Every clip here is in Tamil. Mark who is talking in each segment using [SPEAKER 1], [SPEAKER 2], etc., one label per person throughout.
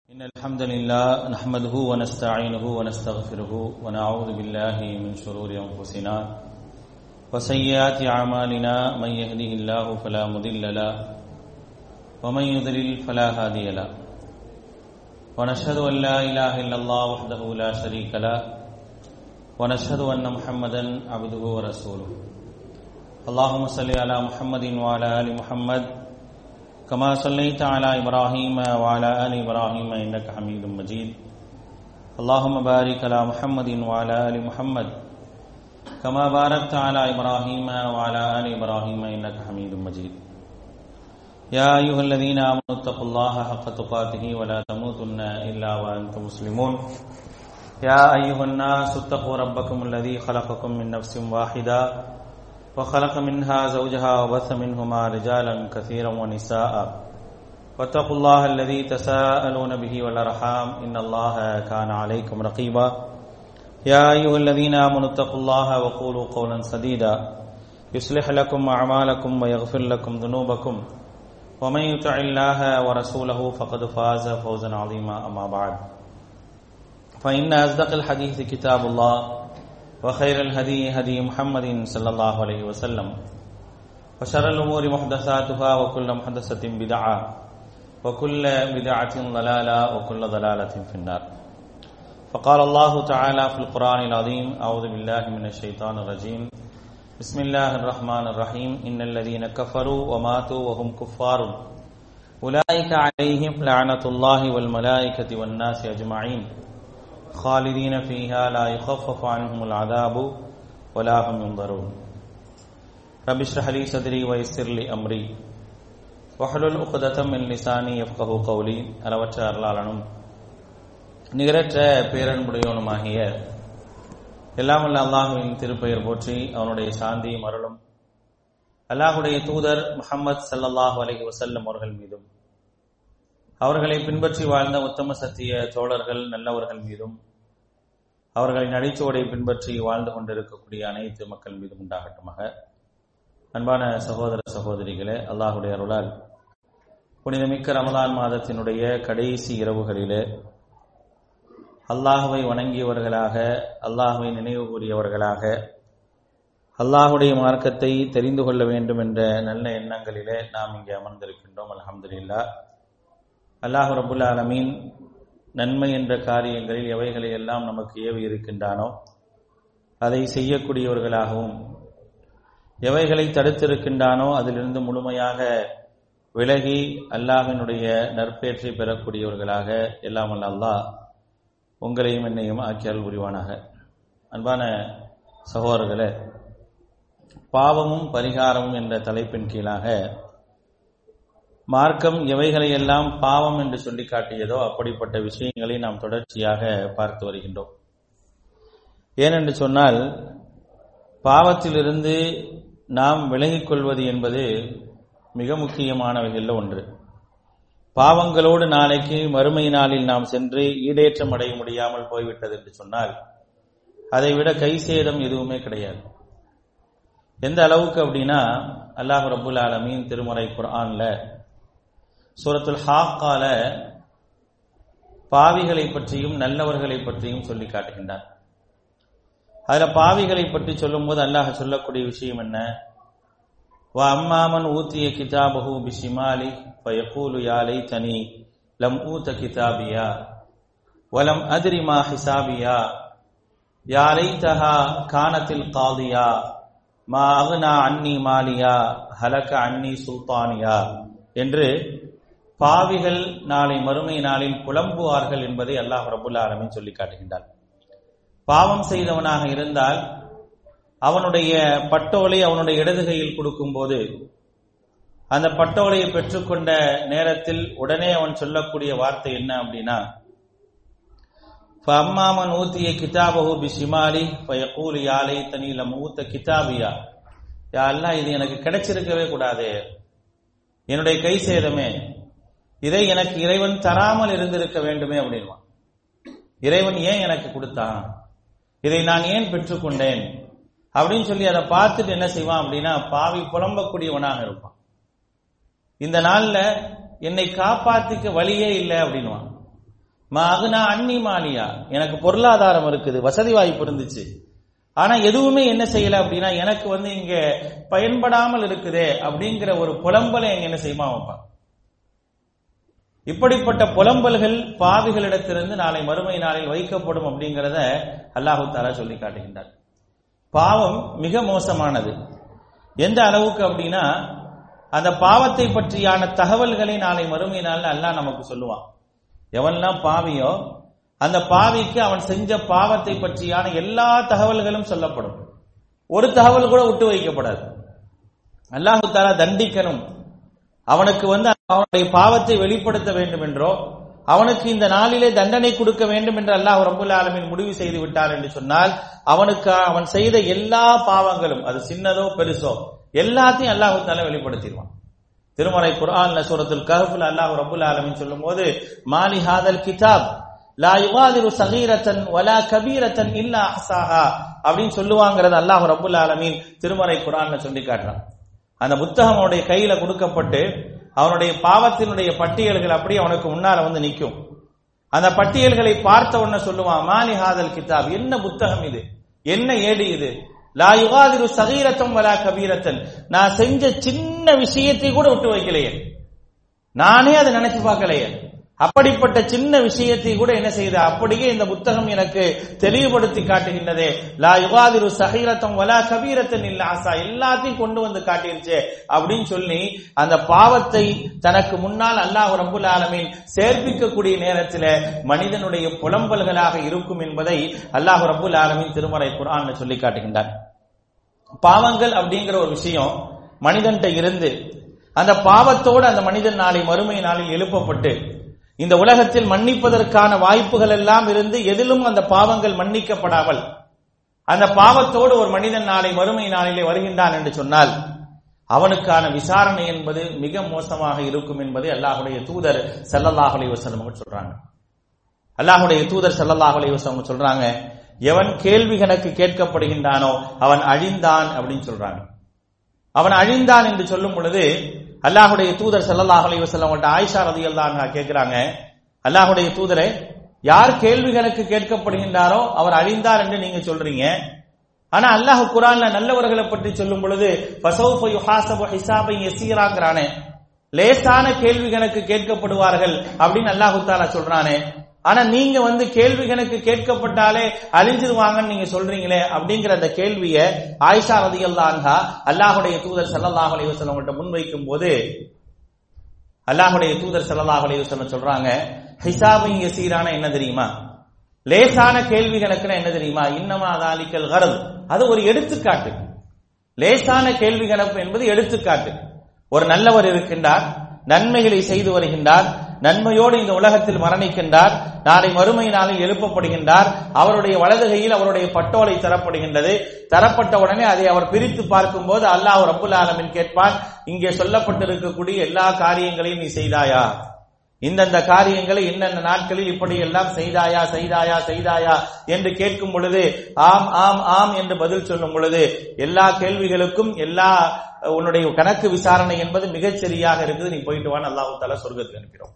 [SPEAKER 1] إن الحمد لله نحمده ونستعينه ونستغفره ونعوذ بالله من شرور أنفسنا وسيئات أعمالنا من يهده الله فلا مضل له ومن يضلل فلا هادي له ونشهد أن لا إله إلا الله وحده لا شريك له ونشهد أن محمدا عبده ورسوله اللهم صل على محمد وعلى آل محمد كما صليت على إبراهيم وعلى آل إبراهيم إنك حميد مجيد اللهم بارك على محمد وعلى آل محمد كما باركت على إبراهيم وعلى آل إبراهيم إنك حميد مجيد يا أيها الذين آمنوا اتقوا الله حق تقاته ولا تموتن إلا وأنتم مسلمون يا أيها الناس اتقوا ربكم الذي خلقكم من نفس واحدة وخلق منها زوجها وبث منهما رجالا كثيرا ونساء واتقوا الله الذي تساءلون به والأرحام إن الله كان عليكم رقيبا يا أيها الذين آمنوا اتقوا الله وقولوا قولا سديدا يصلح لكم أعمالكم ويغفر لكم ذنوبكم ومن يطع الله ورسوله فقد فاز فوزا عظيما أما بعد فإن أصدق الحديث كتاب الله وخير الهدي هدي محمد صلى الله عليه وسلم وشر الأمور محدثاتها وكل محدثة بدعة وكل بدعة ضلالة وكل ضلالة في النار فقال الله تعالى في القرآن العظيم أعوذ بالله من الشيطان الرجيم بسم الله الرحمن الرحيم إن الذين كفروا وماتوا وهم كفار أولئك عليهم لعنة الله والملائكة والناس أجمعين خالدين فيها لا يخفف عنهم العذاب ولا هم ينظرون رب اشرح لي صدري ويسر لي امري وحلل عقدة من لساني يفقهوا قولي அளவற்ற அருளாளனும் நிகரற்ற பேரன்புடையவனுமாகிய எல்லாம் வல்ல அல்லாஹுவின் திருப்பெயர் போற்றி அவனுடைய சாந்தி மருளும் அல்லாஹுடைய தூதர் முகமது சல்லல்லாஹு அலைஹி வசல்லம் அவர்கள் மீதும் அவர்களை பின்பற்றி வாழ்ந்த உத்தம சத்திய தோழர்கள் நல்லவர்கள் மீதும் அவர்களின் அடிச்சோடை பின்பற்றி வாழ்ந்து கொண்டிருக்கக்கூடிய அனைத்து மக்கள் மீதும் உண்டாகட்டுமாக அன்பான சகோதர சகோதரிகளே அல்லாஹுடைய அருளால் புனிதமிக்க ரமலான் மாதத்தினுடைய கடைசி இரவுகளிலே அல்லாஹுவை வணங்கியவர்களாக அல்லாஹுவை நினைவு கூறியவர்களாக அல்லாஹுடைய மார்க்கத்தை தெரிந்து கொள்ள வேண்டும் என்ற நல்ல எண்ணங்களிலே நாம் இங்கே அமர்ந்திருக்கின்றோம் அலமதுல்லா அல்லாஹு ரபுல் ஆலமீன் நன்மை என்ற காரியங்களில் எவைகளை எல்லாம் நமக்கு ஏவி இருக்கின்றானோ அதை செய்யக்கூடியவர்களாகவும் எவைகளை தடுத்திருக்கின்றானோ அதிலிருந்து முழுமையாக விலகி அல்லாஹினுடைய நற்பேற்றை பெறக்கூடியவர்களாக எல்லாம் அல்ல அல்லாஹ் உங்களையும் என்னையும் ஆக்கியால் புரிவானாக அன்பான சகோதரர்களே பாவமும் பரிகாரமும் என்ற தலைப்பின் கீழாக மார்க்கம் எவைகளை எல்லாம் பாவம் என்று சொல்லி காட்டியதோ அப்படிப்பட்ட விஷயங்களை நாம் தொடர்ச்சியாக பார்த்து வருகின்றோம் ஏனென்று சொன்னால் பாவத்திலிருந்து நாம் விலகிக் கொள்வது என்பது மிக முக்கியமானவைகளில் ஒன்று பாவங்களோடு நாளைக்கு மறுமை நாளில் நாம் சென்று ஈடேற்றம் அடைய முடியாமல் போய்விட்டது என்று சொன்னால் அதை விட கை சேதம் எதுவுமே கிடையாது எந்த அளவுக்கு அப்படின்னா அல்லாஹ் ரபுல் ஆலமீன் திருமறை குரான்ல சூரத்துல் ஹாக்கால பாவிகளை பற்றியும் நல்லவர்களை பற்றியும் சொல்லி காட்டுகின்றார் அதுல பாவிகளை பற்றி சொல்லும் போது அல்லாஹ் சொல்லக்கூடிய விஷயம் என்ன வ அம்மாமன் ஊத்திய கிதாபஹு பிஷிமாலி ஃபயகூலு யாலை தனி லம் ஊத்த கிதாபியா வலம் அதிரிமா ஹிசாபியா யாலை தஹா கானத்தில் காதியா மா அகுனா அன்னி மாலியா ஹலக அன்னி சுல்தானியா என்று பாவிகள் நாளை மறுமை நாளில் புலம்புவார்கள் என்பதை அல்லாஹ் ரபுல்லா ஆலமின் சொல்லி காட்டுகின்றார் பாவம் செய்தவனாக இருந்தால் அவனுடைய பட்டோலை அவனுடைய இடது கையில் கொடுக்கும்போது அந்த பட்டோலையை பெற்றுக்கொண்ட நேரத்தில் உடனே அவன் சொல்லக்கூடிய வார்த்தை என்ன அப்படின்னா அம்மாமன் ஊத்திய கிதாபஹு பிஷிமாலி ஃபயகூலி யாலை தனியில மூத்த கிதாபியா யா அல்லா இது எனக்கு கிடைச்சிருக்கவே கூடாது என்னுடைய கை சேதமே இதை எனக்கு இறைவன் தராமல் இருந்திருக்க வேண்டுமே அப்படின்வான் இறைவன் ஏன் எனக்கு கொடுத்தான் இதை நான் ஏன் பெற்றுக்கொண்டேன் அப்படின்னு சொல்லி அதை பார்த்துட்டு என்ன செய்வான் அப்படின்னா பாவி புலம்பக்கூடியவனாக இருப்பான் இந்த நாள்ல என்னை காப்பாத்திக்க வழியே இல்லை அப்படின்வான் மகனா அன்னி மாலியா எனக்கு பொருளாதாரம் இருக்குது வசதி வாய்ப்பு இருந்துச்சு ஆனா எதுவுமே என்ன செய்யல அப்படின்னா எனக்கு வந்து இங்க பயன்படாமல் இருக்குதே அப்படிங்கிற ஒரு புலம்பலை எங்க என்ன செய்யுமா வைப்பான் இப்படிப்பட்ட புலம்பல்கள் பாவிகளிடத்திலிருந்து நாளை மறுமை நாளில் வைக்கப்படும் அப்படிங்கிறத அல்லாஹு தாலா சொல்லி காட்டுகின்றார் பாவம் மிக மோசமானது எந்த அளவுக்கு அப்படின்னா அந்த பாவத்தை பற்றியான தகவல்களை நாளை மறுமை நாளில் அல்லாஹ் நமக்கு சொல்லுவான் எவன்லாம் பாவியோ அந்த பாவிக்கு அவன் செஞ்ச பாவத்தை பற்றியான எல்லா தகவல்களும் சொல்லப்படும் ஒரு தகவல் கூட விட்டு வைக்கப்படாது அல்லாஹு தாலா தண்டிக்கணும் அவனுக்கு வந்து அவனுடைய பாவத்தை வெளிப்படுத்த வேண்டும் என்றோ அவனுக்கு இந்த நாளிலே தண்டனை கொடுக்க வேண்டும் என்று அல்லாஹ் ரபுல் ஆலமின் முடிவு செய்து விட்டார் என்று சொன்னால் அவனுக்கு அவன் செய்த எல்லா பாவங்களும் அது சின்னதோ பெருசோ எல்லாத்தையும் அல்லாஹு தாலா வெளிப்படுத்திடுவான் திருமறை குர்ஆன்ல சூரத்துல் கஹஃப்ல அல்லாஹ் ரபுல் ஆலமின் சொல்லும்போது மாலி ஹாதல் கிதாப் லா யுகாதிரு சகீரத்தன் வலா கபீரத்தன் இல்லா அஹ்சாஹா அப்படின்னு சொல்லுவாங்கிறது அல்லாஹ் ரபுல் ஆலமீன் திருமறை குர்ஆன்ல சொல்லி காட்டுறான் அந்த புத்தகம் அவனுடைய கையில கொடுக்கப்பட்டு அவனுடைய பாவத்தினுடைய பட்டியல்கள் அப்படியே அவனுக்கு முன்னால வந்து நிற்கும் அந்த பட்டியல்களை பார்த்த உடனே சொல்லுவான் மாலி ஹாதல் கிதாப் என்ன புத்தகம் இது என்ன ஏடு இது லா யுகாதிரு சகீரத்தம் வலா கபீரத்தன் நான் செஞ்ச சின்ன விஷயத்தை கூட விட்டு வைக்கலையே நானே அதை நினைச்சு பார்க்கலையே அப்படிப்பட்ட சின்ன விஷயத்தை கூட என்ன செய்த அப்படியே இந்த புத்தகம் எனக்கு தெளிவுபடுத்தி காட்டுகின்றதே லா யுகாதிரு சஹீரத்தம் வலா கபீரத்தன் இல்ல ஆசா எல்லாத்தையும் கொண்டு வந்து காட்டிருச்சு அப்படின்னு சொல்லி அந்த பாவத்தை தனக்கு முன்னால் அல்லாஹ் ரபுல் ஆலமீன் சேர்ப்பிக்கக்கூடிய நேரத்தில் மனிதனுடைய புலம்பல்களாக இருக்கும் என்பதை அல்லாஹ் ரபுல் ஆலமீன் திருமறை குரான் சொல்லி காட்டுகின்றார் பாவங்கள் அப்படிங்கிற ஒரு விஷயம் மனிதன்கிட்ட இருந்து அந்த பாவத்தோடு அந்த மனிதன் நாளை மறுமை நாளில் எழுப்பப்பட்டு இந்த உலகத்தில் மன்னிப்பதற்கான வாய்ப்புகள் எல்லாம் இருந்து எதிலும் அந்த பாவங்கள் மன்னிக்கப்படாமல் அந்த பாவத்தோடு ஒரு மனிதன் நாளை மறுமை நாளிலே வருகின்றான் என்று சொன்னால் அவனுக்கான விசாரணை என்பது மிக மோசமாக இருக்கும் என்பதை அல்லாஹுடைய தூதர் செல்லல்லாஹ் அலி வசலம் சொல்றாங்க அல்லாஹுடைய தூதர் செல்லல்லாஹ் அலி வசலம் சொல்றாங்க எவன் கேள்வி கணக்கு கேட்கப்படுகின்றானோ அவன் அழிந்தான் அப்படின்னு சொல்றாங்க அவன் அழிந்தான் என்று சொல்லும் பொழுது அல்லாஹுடைய தூதர் சல்லல்லாஹ் அலைஹி வஸல்லம் ஆயிஷா ரலியல்லாஹு கேட்கிறாங்க அல்லாஹுடைய தூதரை யார் கேள்விகளுக்கு கேட்கப்படுகின்றாரோ அவர் அழிந்தார் என்று நீங்க சொல்றீங்க ஆனா அல்லாஹ் குரான்ல நல்லவர்களை பற்றி சொல்லும் பொழுது ஃபசௌஃப யுஹாசபு ஹிசாபன் யசீராங்கறானே லேசான கேள்விகளுக்கு கேட்கப்படுவார்கள் அப்படின்னு அல்லாஹு தாலா சொல்றானே ஆனா நீங்க வந்து கேள்வி கணக்கு கேட்கப்பட்டாலே அழிஞ்சிருவாங்கன்னு நீங்க சொல்றீங்களே அப்படிங்கிற அந்த கேள்விய ஆயிஷா ரதி அல்லாஹா அல்லாஹுடைய தூதர் சல்லாஹ் அலைவசம் கிட்ட முன்வைக்கும் போது அல்லாஹுடைய தூதர் சல்லாஹ் அலைவசம் சொல்றாங்க ஹிசாபு யசீரான என்ன தெரியுமா லேசான கேள்வி கணக்குனா என்ன தெரியுமா இன்னமா தாலிக்கல் கரது அது ஒரு எடுத்துக்காட்டு லேசான கேள்வி கணக்கு என்பது எடுத்துக்காட்டு ஒரு நல்லவர் இருக்கின்றார் நன்மைகளை செய்து வருகின்றார் நன்மையோடு இந்த உலகத்தில் மரணிக்கின்றார் நாளை மறுமை நாளில் எழுப்பப்படுகின்றார் அவருடைய வலது கையில் அவருடைய பட்டோலை தரப்படுகின்றது தரப்பட்ட உடனே அதை அவர் பிரித்து பார்க்கும் போது அல்லாஹ் ரபுல் ஆலமின் கேட்பான் இங்கே சொல்லப்பட்டிருக்கக்கூடிய எல்லா காரியங்களையும் நீ செய்தாயா இந்தந்த காரியங்களை இன்னென்ன நாட்களில் இப்படி எல்லாம் செய்தாயா செய்தாயா செய்தாயா என்று கேட்கும் பொழுது ஆம் ஆம் ஆம் என்று பதில் சொல்லும் பொழுது எல்லா கேள்விகளுக்கும் எல்லா உன்னுடைய கணக்கு விசாரணை என்பது மிகச் சரியாக இருக்குது நீ போயிட்டு வான்னு அல்லாஹு தாலா சொர்க்கத்துக்கு அனுப்பிடும்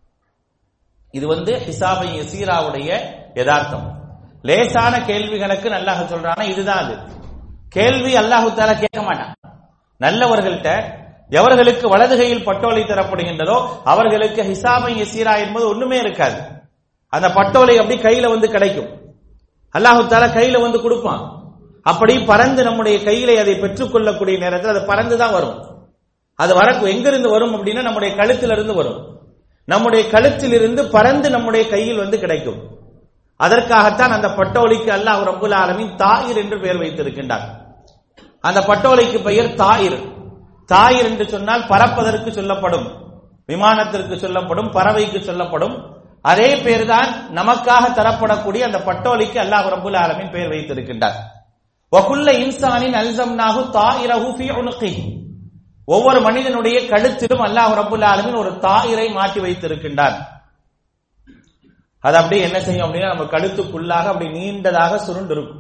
[SPEAKER 1] இது வந்து ஹிசாபை சீராவுடைய யதார்த்தம் லேசான கேள்வி கணக்கு நல்லாக சொல்றானா இதுதான் அது கேள்வி அல்லாஹு தாலா கேட்க மாட்டான் நல்லவர்கள்ட்ட எவர்களுக்கு வலது கையில் பட்டோலை தரப்படுகின்றதோ அவர்களுக்கு ஹிசாபை சீரா என்பது ஒண்ணுமே இருக்காது அந்த பட்டோலை அப்படி கையில வந்து கிடைக்கும் அல்லாஹு தாலா கையில வந்து கொடுப்பான் அப்படி பறந்து நம்முடைய கையில அதை பெற்றுக்கொள்ளக்கூடிய நேரத்தில் அது பறந்து தான் வரும் அது வர எங்கிருந்து வரும் அப்படின்னா நம்முடைய கழுத்திலிருந்து வரும் நம்முடைய கழுத்தில் இருந்து பறந்து நம்முடைய கையில் வந்து கிடைக்கும் அதற்காகத்தான் அந்த பட்டோலிக்கு அல்லாஹ் ரபுல் ஆலமின் தாயிர் என்று பெயர் வைத்திருக்கின்றார் அந்த பட்டோலைக்கு பெயர் தாயிர் தாயிர் என்று சொன்னால் பறப்பதற்கு சொல்லப்படும் விமானத்திற்கு சொல்லப்படும் பறவைக்கு சொல்லப்படும் அதே பேர்தான் நமக்காக தரப்படக்கூடிய அந்த பட்டோலிக்கு அல்லாஹ் ரபுல் ஆலமின் பெயர் வைத்திருக்கின்றார் வகுல்ல இன்சானின் அல்சம்னாகு தாயிரஹு ஃபீ உனுகிஹி ஒவ்வொரு மனிதனுடைய கழுத்திலும் அல்லாஹ் ரபுல் ஆலமின் ஒரு தாயிரை மாட்டி வைத்திருக்கின்றார் அது அப்படியே என்ன செய்யும் அப்படின்னா நம்ம கழுத்துக்குள்ளாக அப்படி நீண்டதாக சுருண்டு இருக்கும்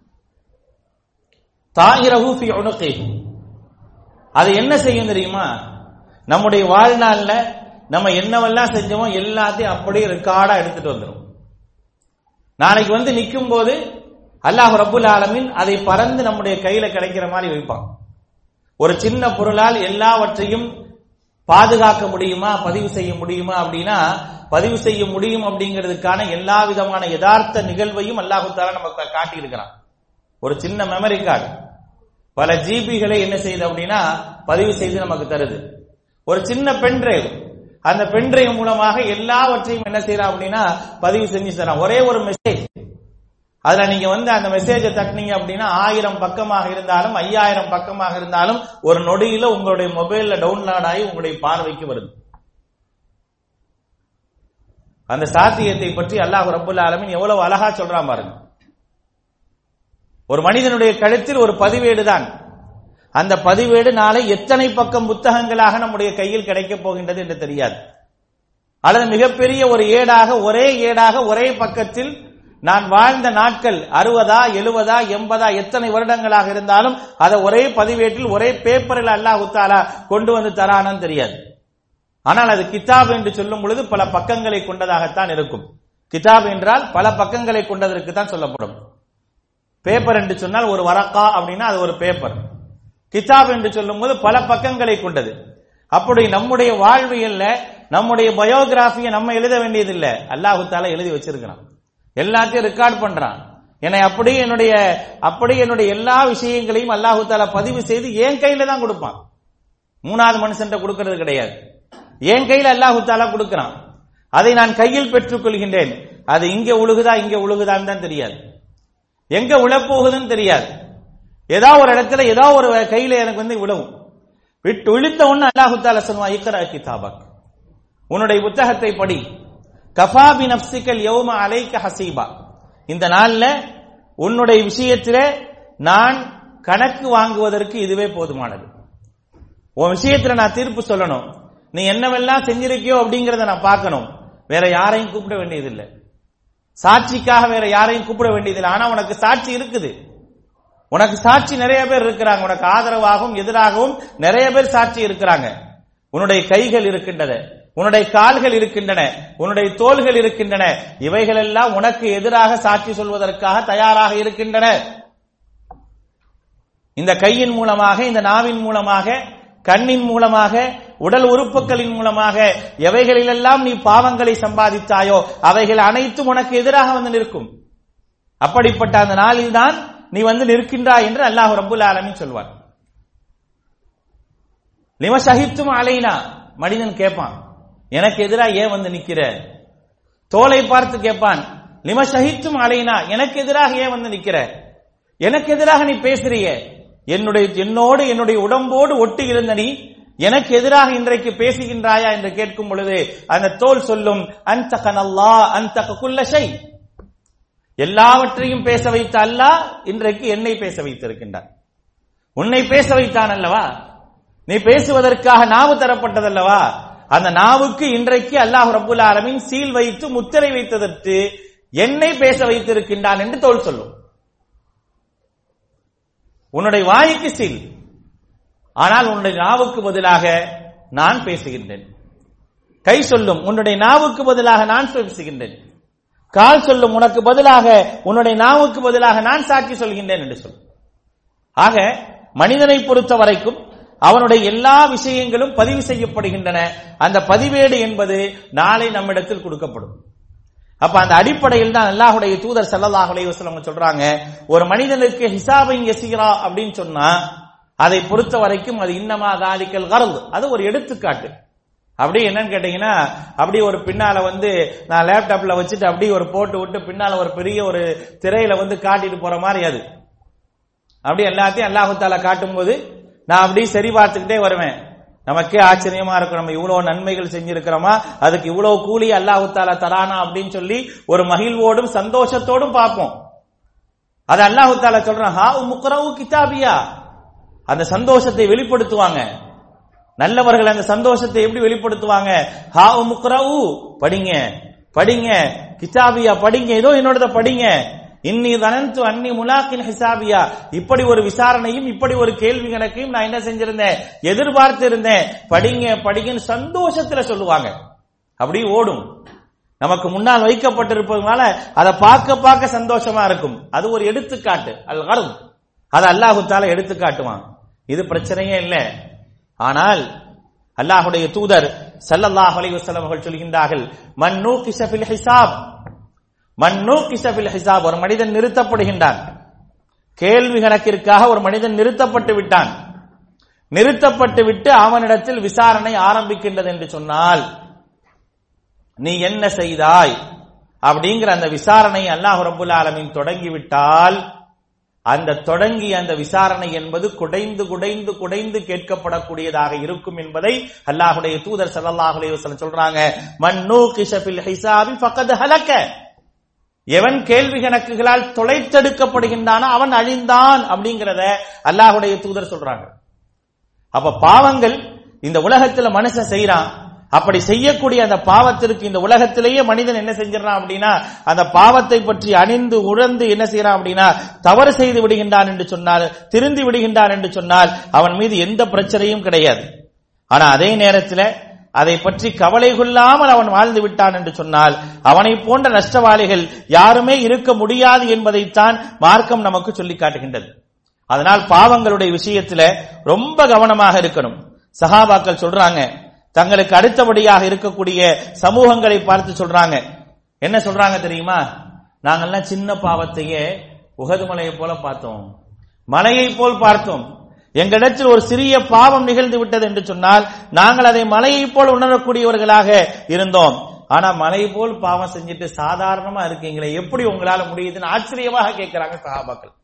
[SPEAKER 1] தாயிரஹு ஃபி உனுகிஹி அது என்ன செய்யும் தெரியுமா நம்முடைய வாழ்நாள்ல நம்ம என்னவெல்லாம் செஞ்சோமோ எல்லாத்தையும் அப்படியே ரெக்கார்டா எடுத்துட்டு வந்துடும் நாளைக்கு வந்து நிற்கும் போது அல்லாஹ் ரபுல் ஆலமின் அதை பறந்து நம்முடைய கையில கிடைக்கிற மாதிரி வைப்பான் ஒரு சின்ன பொருளால் எல்லாவற்றையும் பாதுகாக்க முடியுமா பதிவு செய்ய முடியுமா அப்படின்னா பதிவு செய்ய முடியும் அப்படிங்கிறதுக்கான எல்லா விதமான யதார்த்த நிகழ்வையும் அல்லாஹு தாலா நமக்கு காட்டி இருக்கிறான் ஒரு சின்ன மெமரி கார்டு பல ஜிபிகளை என்ன செய்யுது அப்படின்னா பதிவு செய்து நமக்கு தருது ஒரு சின்ன பென் டிரைவ் அந்த பென் டிரைவ் மூலமாக எல்லாவற்றையும் என்ன செய்யறான் அப்படின்னா பதிவு செஞ்சு தரான் ஒரே ஒரு மெசேஜ் அதுல நீங்க வந்து அந்த மெசேஜை தட்டினீங்க அப்படின்னா ஆயிரம் பக்கமாக இருந்தாலும் ஐயாயிரம் பக்கமாக இருந்தாலும் ஒரு நொடியில உங்களுடைய மொபைல்ல டவுன்லோட் ஆகி உங்களுடைய பார்வைக்கு வருது அந்த சாத்தியத்தை பற்றி அல்லாஹ் ரபுல்ல ஆலமின் எவ்வளவு அழகா சொல்றான் பாருங்க ஒரு மனிதனுடைய கழுத்தில் ஒரு பதிவேடு தான் அந்த பதிவேடு நாளை எத்தனை பக்கம் புத்தகங்களாக நம்முடைய கையில் கிடைக்கப் போகின்றது என்று தெரியாது அல்லது மிகப்பெரிய ஒரு ஏடாக ஒரே ஏடாக ஒரே பக்கத்தில் நான் வாழ்ந்த நாட்கள் அறுபதா எழுபதா எண்பதா எத்தனை வருடங்களாக இருந்தாலும் அதை ஒரே பதிவேட்டில் ஒரே பேப்பரில் அல்லாஹு தாலா கொண்டு வந்து தரானு தெரியாது ஆனால் அது கிதாப் என்று சொல்லும் பொழுது பல பக்கங்களை கொண்டதாகத்தான் இருக்கும் கிதாப் என்றால் பல பக்கங்களை கொண்டதற்கு தான் சொல்லப்படும் பேப்பர் என்று சொன்னால் ஒரு வரக்கா அப்படின்னா அது ஒரு பேப்பர் கிதாப் என்று சொல்லும் போது பல பக்கங்களை கொண்டது அப்படி நம்முடைய வாழ்வியல்ல நம்முடைய பயோகிராஃபியை நம்ம எழுத வேண்டியதில்லை அல்லாஹு தாலா எழுதி வச்சிருக்கிறான் எல்லாத்தையும் ரெக்கார்ட் பண்றான் என்னை அப்படியே என்னுடைய அப்படியே என்னுடைய எல்லா விஷயங்களையும் அல்லாஹு தாலா பதிவு செய்து என் கையில தான் கொடுப்பான் மூணாவது மனுஷன் கொடுக்கிறது கிடையாது என் கையில அல்லாஹு தாலா கொடுக்கிறான் அதை நான் கையில் பெற்றுக் கொள்கின்றேன் அது இங்க உழுகுதா இங்க உழுகுதான்னு தான் தெரியாது எங்க உழப்போகுதுன்னு தெரியாது ஏதோ ஒரு இடத்துல ஏதோ ஒரு கையில எனக்கு வந்து விழவும் விட்டு விழுத்த ஒண்ணு அல்லாஹு தாலா சொல்லுவான் இக்கரா கிதாபக் உன்னுடைய புத்தகத்தை படி கஃபாபி நப்சிக்கல் யௌம அலைக்க ஹசீபா இந்த நாள்ல உன்னுடைய விஷயத்தில நான் கணக்கு வாங்குவதற்கு இதுவே போதுமானது உன் விஷயத்துல நான் தீர்ப்பு சொல்லணும் நீ என்னவெல்லாம் செஞ்சிருக்கியோ அப்படிங்கறத நான் பார்க்கணும் வேற யாரையும் கூப்பிட வேண்டியதில்லை சாட்சிக்காக வேற யாரையும் கூப்பிட வேண்டியதில்லை ஆனா உனக்கு சாட்சி இருக்குது உனக்கு சாட்சி நிறைய பேர் இருக்கிறாங்க உனக்கு ஆதரவாகவும் எதிராகவும் நிறைய பேர் சாட்சி இருக்கிறாங்க உன்னுடைய கைகள் இருக்கின்றன உன்னுடைய கால்கள் இருக்கின்றன உன்னுடைய தோள்கள் இருக்கின்றன இவைகள் எல்லாம் உனக்கு எதிராக சாட்சி சொல்வதற்காக தயாராக இருக்கின்றன இந்த கையின் மூலமாக இந்த நாவின் மூலமாக கண்ணின் மூலமாக உடல் உறுப்புகளின் மூலமாக எவைகளிலெல்லாம் நீ பாவங்களை சம்பாதித்தாயோ அவைகள் அனைத்தும் உனக்கு எதிராக வந்து நிற்கும் அப்படிப்பட்ட அந்த நாளில் தான் நீ வந்து நிற்கின்றாய் என்று அல்லாஹ் ரபுல் ஆலமின் சொல்வார் லிம சகித்தும் அலைனா மனிதன் கேட்பான் எனக்கு எதிராக ஏன் வந்து நிக்கிற தோலை பார்த்து கேட்பான் லிம சகித்தும் அலைனா எனக்கு எதிராக ஏன் வந்து நிக்கிற எனக்கு எதிராக நீ பேசுறிய என்னுடைய என்னோடு என்னுடைய உடம்போடு ஒட்டி இருந்த நீ எனக்கு எதிராக இன்றைக்கு பேசுகின்றாயா என்று கேட்கும் பொழுது அந்த தோல் சொல்லும் அன்தக நல்லா அன்தக குல்லஷை எல்லாவற்றையும் பேச வைத்த அல்லாஹ் இன்றைக்கு என்னை பேச வைத்திருக்கின்றார் உன்னை பேச வைத்தான் அல்லவா நீ பேசுவதற்காக நாவு தரப்பட்டதல்லவா அந்த நாவுக்கு இன்றைக்கு அல்லாஹ் ரபுல் ஆலமின் சீல் வைத்து முத்திரை வைத்ததற்கு என்னை பேச வைத்திருக்கின்றான் என்று தோல் சொல்லும் உன்னுடைய வாய்க்கு சீல் ஆனால் உன்னுடைய நாவுக்கு பதிலாக நான் பேசுகின்றேன் கை சொல்லும் உன்னுடைய நாவுக்கு பதிலாக நான் பேசுகின்றேன் கால் சொல்லும் உனக்கு பதிலாக உன்னுடைய நாவுக்கு பதிலாக நான் சாட்சி சொல்கின்றேன் என்று சொல்லும் ஆக மனிதனை பொறுத்த வரைக்கும் அவனுடைய எல்லா விஷயங்களும் பதிவு செய்யப்படுகின்றன அந்த பதிவேடு என்பது நாளை நம்மிடத்தில் கொடுக்கப்படும் அப்ப அந்த அடிப்படையில் தான் அல்லாஹுடைய தூதர் சல்லல்லாஹ் அலைவசம் சொல்றாங்க ஒரு மனிதனுக்கு ஹிசாபின் எசிகிறா அப்படின்னு சொன்னா அதை பொறுத்த வரைக்கும் அது இன்னமா தாலிக்கல் கரல் அது ஒரு எடுத்துக்காட்டு அப்படி என்னன்னு கேட்டீங்கன்னா அப்படி ஒரு பின்னால வந்து நான் லேப்டாப்ல வச்சுட்டு அப்படி ஒரு போட்டு விட்டு பின்னால ஒரு பெரிய ஒரு திரையில வந்து காட்டிட்டு போற மாதிரி அது அப்படி எல்லாத்தையும் அல்லாஹு தாலா காட்டும் போது நான் அப்படி சரி பார்த்துக்கிட்டே வருவேன் நமக்கே ஆச்சரியமா இருக்கும் நம்ம இவ்வளவு நன்மைகள் செஞ்சிருக்கிறோமா அதுக்கு இவ்வளவு கூலி அல்லாஹு தாலா தரானா அப்படின்னு சொல்லி ஒரு மகிழ்வோடும் சந்தோஷத்தோடும் பார்ப்போம் அது அல்லாஹு தாலா சொல்றான் ஹா முக்கரவு கிதாபியா அந்த சந்தோஷத்தை வெளிப்படுத்துவாங்க நல்லவர்கள் அந்த சந்தோஷத்தை எப்படி வெளிப்படுத்துவாங்க ஹா முக்ரவு படிங்க படிங்க கிதாபியா படிங்க ஏதோ என்னோட படிங்க இன்னி தனந்து அன்னி முலாக்கின் ஹிசாபியா இப்படி ஒரு விசாரணையும் இப்படி ஒரு கேள்வி கணக்கையும் நான் என்ன செஞ்சிருந்தேன் எதிர்பார்த்து இருந்தேன் படிங்க படிங்கன்னு சந்தோஷத்துல சொல்லுவாங்க அப்படி ஓடும் நமக்கு முன்னால் வைக்கப்பட்டிருப்பதுனால அதை பார்க்க பார்க்க சந்தோஷமா இருக்கும் அது ஒரு எடுத்துக்காட்டு அல் கரும் அது அல்லாஹு தால எடுத்து காட்டுவான் இது பிரச்சனையே இல்லை ஆனால் அல்லாஹுடைய தூதர் ஸல்லல்லாஹு அலைஹி வஸல்லம் அவர்கள் சொல்கின்றார்கள் மன்னூ கிஷபில் ஹிசாப் மன்னூ கிஷபில் ஹிசாப் ஒரு மனிதன் நிறுத்தப்படுகின்றான் கேள்வி கணக்கிற்காக ஒரு மனிதன் நிறுத்தப்பட்டு விட்டான் நிறுத்தப்பட்டு விட்டு அவனிடத்தில் விசாரணை ஆரம்பிக்கின்றது என்று சொன்னால் நீ என்ன செய்தாய் அப்படிங்கிற அந்த விசாரணை அல்லாஹ் ரபுல் ஆலமீன் தொடங்கிவிட்டால் அந்த தொடங்கிய அந்த விசாரணை என்பது குடைந்து குடைந்து குடைந்து கேட்கப்படக்கூடியதாக இருக்கும் என்பதை அல்லாஹுடைய தூதர் ஸல்லல்லாஹு அலைஹி வஸல்லம் சொல்றாங்க மன்னூ கிஷபில் ஹிசாபி ஃபகத் ஹலக்க எவன் கேள்வி கணக்குகளால் தொலைத்தெடுக்கப்படுகின்றானோ அவன் அழிந்தான் அப்படிங்கிறத அல்லாஹுடைய தூதர் சொல்றாங்க அப்ப பாவங்கள் இந்த உலகத்துல மனுஷன் செய்யறான் அப்படி செய்யக்கூடிய அந்த பாவத்திற்கு இந்த உலகத்திலேயே மனிதன் என்ன செஞ்சிடறான் அப்படின்னா அந்த பாவத்தை பற்றி அணிந்து உணர்ந்து என்ன செய்யறான் அப்படின்னா தவறு செய்து விடுகின்றான் என்று சொன்னால் திருந்தி விடுகின்றான் என்று சொன்னால் அவன் மீது எந்த பிரச்சனையும் கிடையாது ஆனா அதே நேரத்தில் அதை பற்றி கவலை கொள்ளாமல் அவன் வாழ்ந்து விட்டான் என்று சொன்னால் அவனை போன்ற நஷ்டவாளிகள் யாருமே இருக்க முடியாது என்பதைத்தான் மார்க்கம் நமக்கு சொல்லி காட்டுகின்றது அதனால் பாவங்களுடைய விஷயத்துல ரொம்ப கவனமாக இருக்கணும் சஹாபாக்கள் சொல்றாங்க தங்களுக்கு அடுத்தபடியாக இருக்கக்கூடிய சமூகங்களை பார்த்து சொல்றாங்க என்ன சொல்றாங்க தெரியுமா நாங்கெல்லாம் சின்ன பாவத்தையே உகது மலையை போல பார்த்தோம் மலையை போல் பார்த்தோம் எங்களிடத்தில் ஒரு சிறிய பாவம் நிகழ்ந்து விட்டது என்று சொன்னால் நாங்கள் அதை மலையை போல் உணரக்கூடியவர்களாக இருந்தோம் ஆனா மலை போல் பாவம் செஞ்சுட்டு சாதாரணமா இருக்கீங்களே எப்படி உங்களால முடியுதுன்னு ஆச்சரியமாக கேட்கிறாங்க சகாபாக்கள்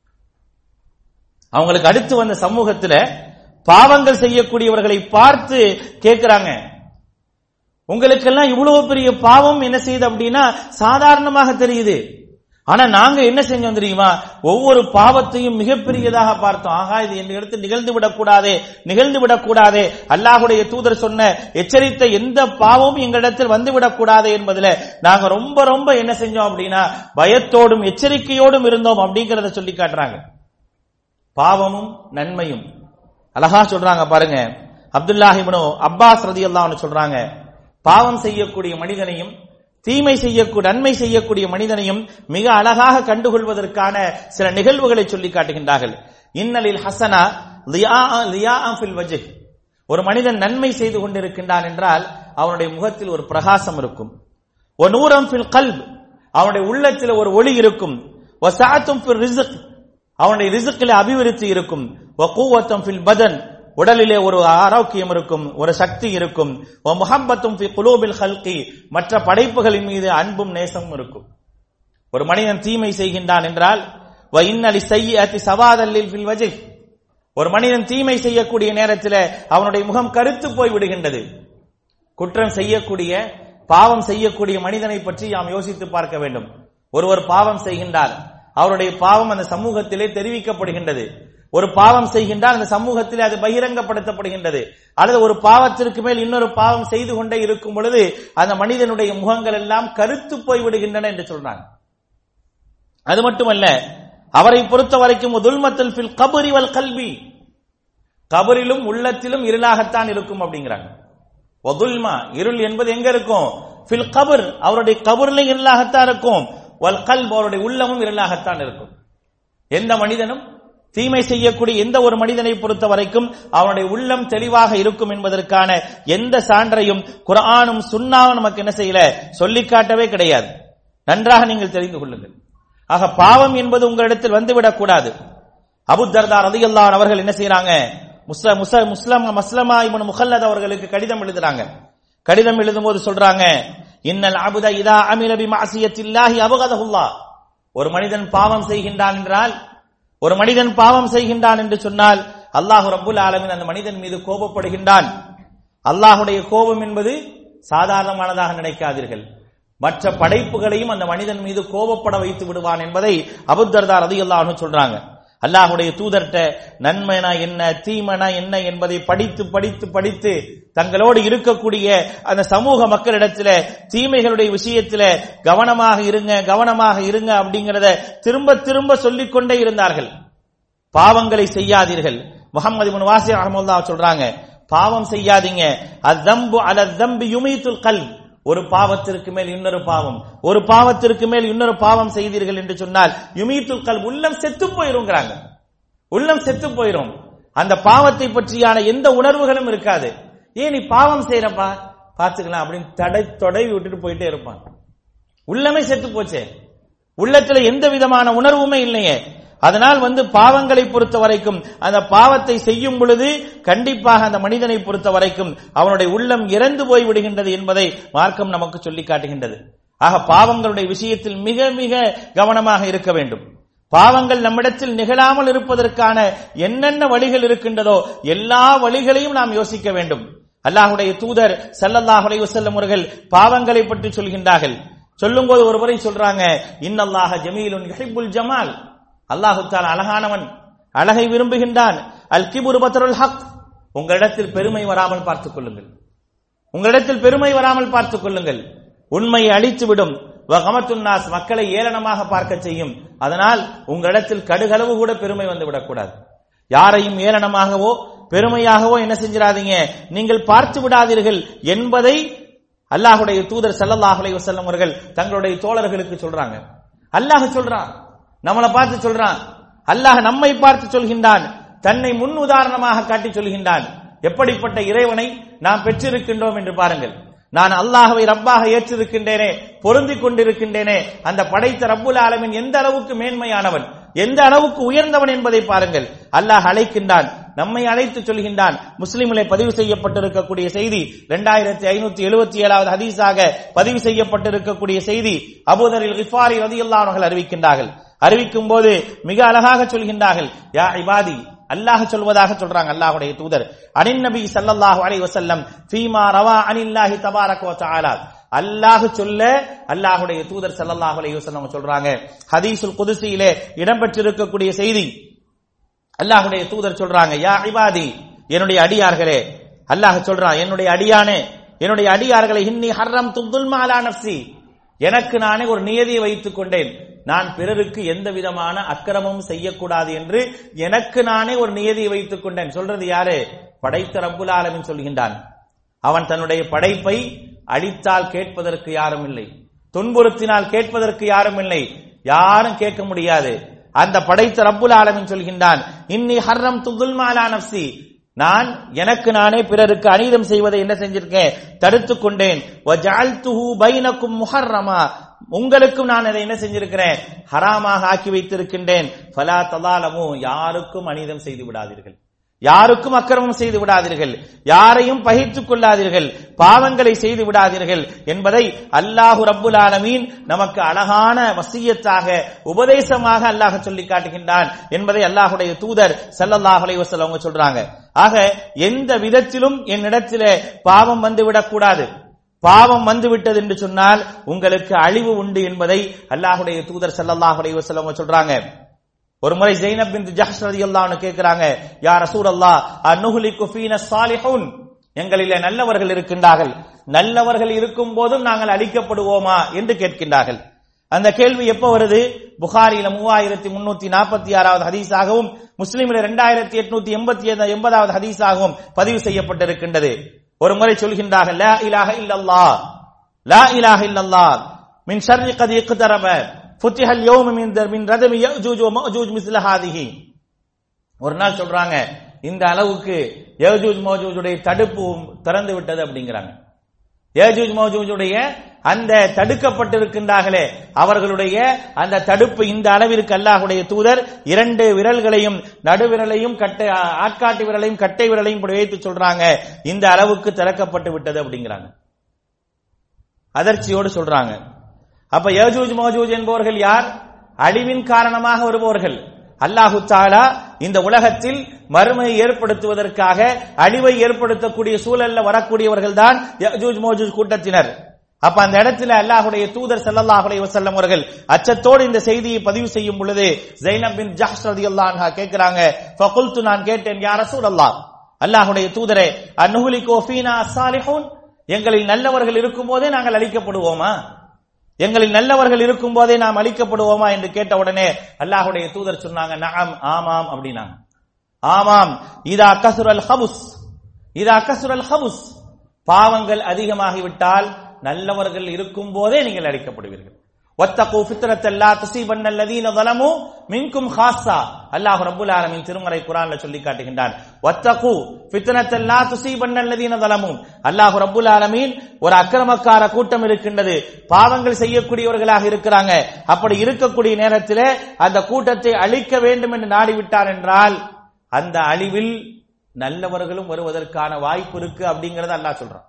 [SPEAKER 1] அவங்களுக்கு அடுத்து வந்த சமூகத்துல பாவங்கள் செய்யக்கூடியவர்களை பார்த்து கேட்கிறாங்க உங்களுக்கெல்லாம் இவ்வளவு பெரிய பாவம் என்ன செய்யுது அப்படின்னா சாதாரணமாக தெரியுது ஆனா நாங்க என்ன செஞ்சோம் தெரியுமா ஒவ்வொரு பாவத்தையும் மிகப்பெரியதாக பார்த்தோம் ஆகா இது என் இடத்தில் நிகழ்ந்து விடக்கூடாதே நிகழ்ந்து விடக்கூடாதே அல்லாஹுடைய தூதர் சொன்ன எச்சரித்த எந்த பாவமும் எங்களிடத்தில் வந்து விடக்கூடாது என்பதுல நாங்க ரொம்ப ரொம்ப என்ன செஞ்சோம் அப்படின்னா பயத்தோடும் எச்சரிக்கையோடும் இருந்தோம் அப்படிங்கறத சொல்லி காட்டுறாங்க பாவமும் நன்மையும் அழகா சொல்றாங்க பாருங்க அப்துல்லாஹிபனோ அப்பாஸ் ரதி அல்லாஹ்னு சொல்றாங்க பாவம் செய்யக்கூடிய மனிதனையும் தீமை செய்யக்கூடிய நன்மை செய்யக்கூடிய மனிதனையும் மிக அழகாக கண்டுகொள்வதற்கான சில நிகழ்வுகளை சொல்லி காட்டுகின்றார்கள் இன்னலில் ஹசனா ஃபில் வஜ் ஒரு மனிதன் நன்மை செய்து கொண்டிருக்கின்றான் என்றால் அவனுடைய முகத்தில் ஒரு பிரகாசம் இருக்கும் ஒரு நூரம் ஃபில் கல்ப் அவனுடைய உள்ளத்தில் ஒரு ஒளி இருக்கும் ஒரு சாத்தும் ஃபில் ரிசுக் அவனுடைய ரிசுக்கில் அபிவிருத்தி இருக்கும் வக்கூவத்தம் ஃபில் பதன் உடலிலே ஒரு ஆரோக்கியம் இருக்கும் ஒரு சக்தி இருக்கும் முஹப்பத்தும் ஃபி குலூபில் ஹல்கி மற்ற படைப்புகளின் மீது அன்பும் நேசமும் இருக்கும் ஒரு மனிதன் தீமை செய்கின்றான் என்றால் வ இன்னலி செய்யத்தி சவாதல்லில் ஃபில் வஜிஹ் ஒரு மனிதன் தீமை செய்யக்கூடிய நேரத்தில் அவனுடைய முகம் கருத்து போய் விடுகின்றது குற்றம் செய்யக்கூடிய பாவம் செய்யக்கூடிய மனிதனை பற்றி நாம் யோசித்து பார்க்க வேண்டும் ஒருவர் பாவம் செய்கின்றார் அவருடைய பாவம் அந்த சமூகத்திலே தெரிவிக்கப்படுகின்றது ஒரு பாவம் செய்கின்றால் அந்த சமூகத்தில் அது பகிரங்கப்படுத்தப்படுகின்றது அல்லது ஒரு பாவத்திற்கு மேல் இன்னொரு பாவம் செய்து கொண்டே இருக்கும் பொழுது அந்த மனிதனுடைய முகங்கள் எல்லாம் கருத்து போய் விடுகின்றன என்று சொல்றாங்க அது மட்டுமல்ல அவரை பொறுத்த வரைக்கும் துல்மத்தில் ஃபில் கபரி வல் கல்வி கபரிலும் உள்ளத்திலும் இருளாகத்தான் இருக்கும் அப்படிங்கிறாங்க ஒதுல்மா இருள் என்பது எங்க இருக்கும் ஃபில் கபர் அவருடைய கபரிலும் இருளாகத்தான் இருக்கும் வல் கல்ப் அவருடைய உள்ளமும் இருளாகத்தான் இருக்கும் எந்த மனிதனும் தீமை செய்யக்கூடிய எந்த ஒரு மனிதனை பொறுத்த வரைக்கும் அவனுடைய உள்ளம் தெளிவாக இருக்கும் என்பதற்கான எந்த சான்றையும் குரானும் சுண்ணாவும் நமக்கு என்ன செய்யல சொல்லி காட்டவே கிடையாது நன்றாக நீங்கள் தெரிந்து கொள்ளுங்கள் ஆக பாவம் என்பது உங்களிடத்தில் வந்துவிடக் கூடாது அபு தர்தார் ரதியல்லான் அவர்கள் என்ன செய்யறாங்க முஸ்ல முச முஸ்லம் மஸ்லமா இவனு முகல்லத் அவர்களுக்கு கடிதம் எழுதுறாங்க கடிதம் எழுதும் போது சொல்றாங்க இன்னல் அபுத இதா அமிலபி மாசியத்தில்லாஹி அபகதகுல்லா ஒரு மனிதன் பாவம் செய்கின்றான் என்றால் ஒரு மனிதன் பாவம் செய்கின்றான் என்று சொன்னால் அல்லாஹு ரப்புல் ஆலமின் அந்த மனிதன் மீது கோபப்படுகின்றான் அல்லாஹுடைய கோபம் என்பது சாதாரணமானதாக நினைக்காதீர்கள் மற்ற படைப்புகளையும் அந்த மனிதன் மீது கோபப்பட வைத்து விடுவான் என்பதை அபுத்தர்தார் ரதி அல்லாஹ் சொல்றாங்க அல்லாஹுடைய தூதர்கிட்ட நன்மைனா என்ன தீமனா என்ன என்பதை படித்து படித்து படித்து தங்களோடு இருக்கக்கூடிய அந்த சமூக மக்களிடத்துல தீமைகளுடைய விஷயத்துல கவனமாக இருங்க கவனமாக இருங்க அப்படிங்கறத திரும்ப திரும்ப சொல்லிக் கொண்டே இருந்தார்கள் பாவங்களை செய்யாதீர்கள் முகமது இப்னு வாசி அஹமதுல்லா சொல்றாங்க பாவம் செய்யாதீங்க அத்தம்பு அல தம்பி யுமீத்துல் கல் ஒரு பாவத்திற்கு மேல் இன்னொரு பாவம் ஒரு பாவத்திற்கு மேல் இன்னொரு பாவம் செய்தீர்கள் என்று சொன்னால் யுமீத்துல் கல் உள்ளம் செத்து போயிருங்கிறாங்க உள்ளம் செத்து போயிரும் அந்த பாவத்தை பற்றியான எந்த உணர்வுகளும் இருக்காது ஏன் நீ பாவம் செய்யறப்பா பாத்துக்கலாம் அப்படின்னு தடை தொடை விட்டுட்டு போயிட்டே இருப்பான் உள்ளமே செத்து போச்சே உள்ளத்துல எந்த விதமான உணர்வுமே இல்லையே அதனால் வந்து பாவங்களை பொறுத்த வரைக்கும் அந்த பாவத்தை செய்யும் பொழுது கண்டிப்பாக அந்த மனிதனை பொறுத்த வரைக்கும் அவனுடைய உள்ளம் இறந்து போய் விடுகின்றது என்பதை மார்க்கம் நமக்கு சொல்லி காட்டுகின்றது ஆக பாவங்களுடைய விஷயத்தில் மிக மிக கவனமாக இருக்க வேண்டும் பாவங்கள் நம்மிடத்தில் நிகழாமல் இருப்பதற்கான என்னென்ன வழிகள் இருக்கின்றதோ எல்லா வழிகளையும் நாம் யோசிக்க வேண்டும் அல்லாஹுடைய தூதர் ஸல்லல்லாஹு அலைஹி வஸல்லம் அவர்கள் பாவங்களை பற்றி சொல்கின்றார்கள் சொல்லும்போது ஒரு முறை சொல்றாங்க இன்னல்லாஹ ஜமீலுன் யுஹிப்புல் ஜமால் அல்லாஹு தஆலா அழகானவன் அழகை விரும்புகின்றான் அல் கிபுரு பத்ருல் ஹக் உங்களிடத்தில் பெருமை வராமல் பார்த்துக் கொள்ளுங்கள் உங்களிடத்தில் பெருமை வராமல் பார்த்துக் கொள்ளுங்கள் உண்மையை அழித்துவிடும் வகமத்துன்னாஸ் மக்களை ஏளனமாக பார்க்க செய்யும் அதனால் உங்களிடத்தில் கடுகளவு கூட பெருமை வந்து விடக்கூடாது யாரையும் ஏளனமாகவோ பெருமையாகவோ என்ன செஞ்சிடாதீங்க நீங்கள் பார்த்து விடாதீர்கள் என்பதை அல்லாஹுடைய தூதர் ஸல்லல்லாஹு அலைஹி வஸல்லம் அவர்கள் தங்களுடைய தோழர்களுக்கு சொல்றாங்க அல்லாஹ் சொல்றான் நம்மளை பார்த்து சொல்றான் அல்லாஹ் நம்மை பார்த்து சொல்கின்றான் தன்னை முன் உதாரணமாக காட்டி சொல்கின்றான் எப்படிப்பட்ட இறைவனை நாம் பெற்றிருக்கின்றோம் என்று பாருங்கள் நான் அல்லாஹ்வை ரப்பாக ஏற்றிருக்கின்றேனே பொருந்திக் கொண்டிருக்கின்றேனே அந்த படைத்த ரப்புல் ஆலமின் எந்த அளவுக்கு மேன்மையானவன் எந்த அளவுக்கு உயர்ந்தவன் என்பதை பாருங்கள் அல்லாஹ் அழைக்கின்றான் நம்மை அழைத்து சொல்கின்றான் முஸ்லிமிலே பதிவு செய்யப்பட்டிருக்கக்கூடிய செய்தி இரண்டாயிரத்தி ஐநூத்தி எழுபத்தி ஏழாவது ஹதீஸாக பதிவு செய்யப்பட்டிருக்கக்கூடிய செய்தி அபூதரில் கிஃபாரி ரதியுல்லாஹ் அவர்கள் அறிவிக்கின்றார்கள் அறிவிக்கும் போது மிக அழகாக சொல்கின்றார்கள் யா இபாதி அல்லாஹ் சொல்வதாக சொல்றாங்க அல்லாஹ்வுடைய தூதர் அனின் நபி ஸல்லல்லாஹு அலைஹி வஸல்லம் ஃபீமா ரவா அனில்லாஹி தபாரக வ தஆலா அல்லாஹ் சொல்ல அல்லாஹ்வுடைய தூதர் ஸல்லல்லாஹு அலைஹி வஸல்லம் சொல்றாங்க ஹதீஸுல் குதுசியிலே இடம்பெற்றிருக்கக்கூடிய செய்தி அல்லாஹ்வுடைய தூதர் சொல்றாங்க யா இபாதி என்னுடைய அடியார்களே அல்லாஹ் சொல்றான் என்னுடைய அடியானே என்னுடைய அடியார்களை இன்னி ஹர்ரம் துல்மா அலா நஃப்சி எனக்கு நானே ஒரு நியதியை வைத்துக் கொண்டேன் நான் பிறருக்கு எந்த விதமான அக்கிரமமும் செய்யக்கூடாது என்று எனக்கு நானே ஒரு நியதியை வைத்துக் கொண்டேன் சொல்றது யாரு படைத்த ரப்புல் ஆலமின் சொல்கின்றான் அவன் தன்னுடைய படைப்பை அழித்தால் கேட்பதற்கு யாரும் இல்லை துன்புறுத்தினால் கேட்பதற்கு யாரும் இல்லை யாரும் கேட்க முடியாது அந்த படைத்த ரப்புல் ஆலமின் சொல்கின்றான் இன்னி ஹர்ரம் துல்மாலா நப்சி நான் எனக்கு நானே பிறருக்கு அநீதம் செய்வதை என்ன செஞ்சிருக்கேன் தடுத்துக் கொண்டேன் வஜஅல்துஹு பைனக்கும் முஹர்ரமா உங்களுக்கும் நான் அதை என்ன செஞ்சிருக்கிறேன் ஹராமாக ஆக்கி வைத்திருக்கின்றேன் ஃபலா தலாலமு யாருக்கும் அநீதம் செய்து விடாதீர்கள் யாருக்கும் அக்கிரமம் செய்து விடாதீர்கள் யாரையும் பகிர்த்துக் கொள்ளாதீர்கள் பாவங்களை செய்து விடாதீர்கள் என்பதை அல்லாஹு ரப்புல் ஆலமீன் நமக்கு அழகான வசியத்தாக உபதேசமாக அல்லாஹ் சொல்லி காட்டுகின்றான் என்பதை அல்லாஹுடைய தூதர் ஸல்லல்லாஹு அலைஹி வஸல்லம் அவங்க சொல்றாங்க ஆக எந்த விதத்திலும் என்னிடத்திலே பாவம் வந்து விடக்கூடாது பாவம் வந்து விட்டது என்று சொன்னால் உங்களுக்கு அழிவு உண்டு என்பதை அல்லாஹுடைய தூதர் ஸல்லல்லாஹு அலைஹி வஸல்லம் அவங்க சொல்றாங்க ஒரு முறை ஜெய்னப் பின் ஜஹ்ஷ் ரலியல்லாஹு அன்ஹு கேக்குறாங்க யா ரசூலல்லாஹ் அன்னுஹ்லிகு ஃபீன ஸாலிஹூன் எங்களிலே நல்லவர்கள் இருக்கின்றார்கள் நல்லவர்கள் இருக்கும் போதும் நாங்கள் அழிக்கப்படுவோமா என்று கேட்கின்றார்கள் அந்த கேள்வி எப்ப வருது புகாரில மூவாயிரத்தி முன்னூத்தி நாற்பத்தி ஆறாவது ஹதீஸாகவும் முஸ்லிமில் இரண்டாயிரத்தி எட்நூத்தி எண்பத்தி எண்பதாவது ஹதீஸாகவும் பதிவு செய்யப்பட்டிருக்கின்றது ஒரு முறை சொல்கின்றார்கள் லா இலாஹ இல்லல்லாஹ் லா இலாஹ இல்லல்லாஹ் மின் ஷர்ரி கத் இக்தரப ஃபுத்திஹல் யௌம மின் மின் ரதமி யஜூஜ் வ மஅஜூஜ் மிஸ்ல ஹாதிஹி ஒரு நாள் சொல்றாங்க இந்த அளவுக்கு யஜூஜ் மௌஜூஜுடைய தடுப்பு திறந்து விட்டது அப்படிங்கிறாங்க யஜூஜ் மௌஜூஜுடைய அந்த தடுக்கப்பட்டிருக்கின்றார்களே அவர்களுடைய அந்த தடுப்பு இந்த அளவிற்கு அல்லாஹுடைய தூதர் இரண்டு விரல்களையும் நடுவிரலையும் கட்டை ஆட்காட்டு விரலையும் கட்டை விரலையும் இப்படி வைத்து சொல்றாங்க இந்த அளவுக்கு திறக்கப்பட்டு விட்டது அப்படிங்கிறாங்க அதிர்ச்சியோடு சொல்றாங்க அப்ப யஜூஜ் மௌஜூஜ் என்பவர்கள் யார் அழிவின் காரணமாக வருபவர்கள் அல்லாஹு தாலா இந்த உலகத்தில் மறுமையை ஏற்படுத்துவதற்காக அழிவை ஏற்படுத்தக்கூடிய சூழல்ல வரக்கூடியவர்கள் தான் யஜூஜ் மௌஜூஜ் கூட்டத்தினர்
[SPEAKER 2] அப்ப அந்த இடத்துல அல்லாஹுடைய தூதர் ஸல்லல்லாஹு அலைஹி வஸல்லம் அவர்கள் அச்சத்தோடு இந்த செய்தியை பதிவு செய்யும் பொழுது ஜைனப் பின் ஜஹ்ஷ் ரலியல்லாஹு அன்ஹா கேக்குறாங்க ஃபகுல்து நான் கேட்டேன் யா ரசூலல்லாஹ் அல்லாஹுடைய தூதரே அன்ஹுலிகோ ஃபீனா ஸாலிஹூன் எங்களில் நல்லவர்கள் இருக்கும்போதே நாங்கள் அழிக்கப்படுவோமா எங்களில் நல்லவர்கள் இருக்கும் போதே நாம் அழிக்கப்படுவோமா என்று கேட்ட உடனே அல்லாஹுடைய தூதர் சொன்னாங்க நஅம் ஆமாம் அப்படின்னாங்க ஆமாம் இதா கசுரல் ஹபுஸ் இதா கசுரல் ஹபுஸ் பாவங்கள் அதிகமாகிவிட்டால் நல்லவர்கள் இருக்கும் போதே நீங்கள் அழிக்கப்படுவீர்கள் ஒத்தகு ஃபித்ரத்தல்லா துசீபன் அல்லதீன ظلموا மின்கும் ஹாஸா அல்லாஹ் ரப்பல் ஆலமீன் திருமறை குர்ஆன்ல சொல்லி காட்டுகின்றான் ஒத்தகு ஃபித்னத்தல்லா துசீபன் அல்லதீன ظلموا அல்லாஹ் ரப்பல் ஆலமீன் ஒரு அக்கிரமக்கார கூட்டம் இருக்கின்றது பாவங்கள் செய்யக்கூடியவர்களாக இருக்கிறாங்க அப்படி இருக்கக்கூடிய நேரத்திலே அந்த கூட்டத்தை அழிக்க வேண்டும் என்று நாடிவிட்டார் என்றால் அந்த அழிவில் நல்லவர்களும் வருவதற்கான வாய்ப்பு இருக்கு அப்படிங்கறத அல்லாஹ் சொல்றான்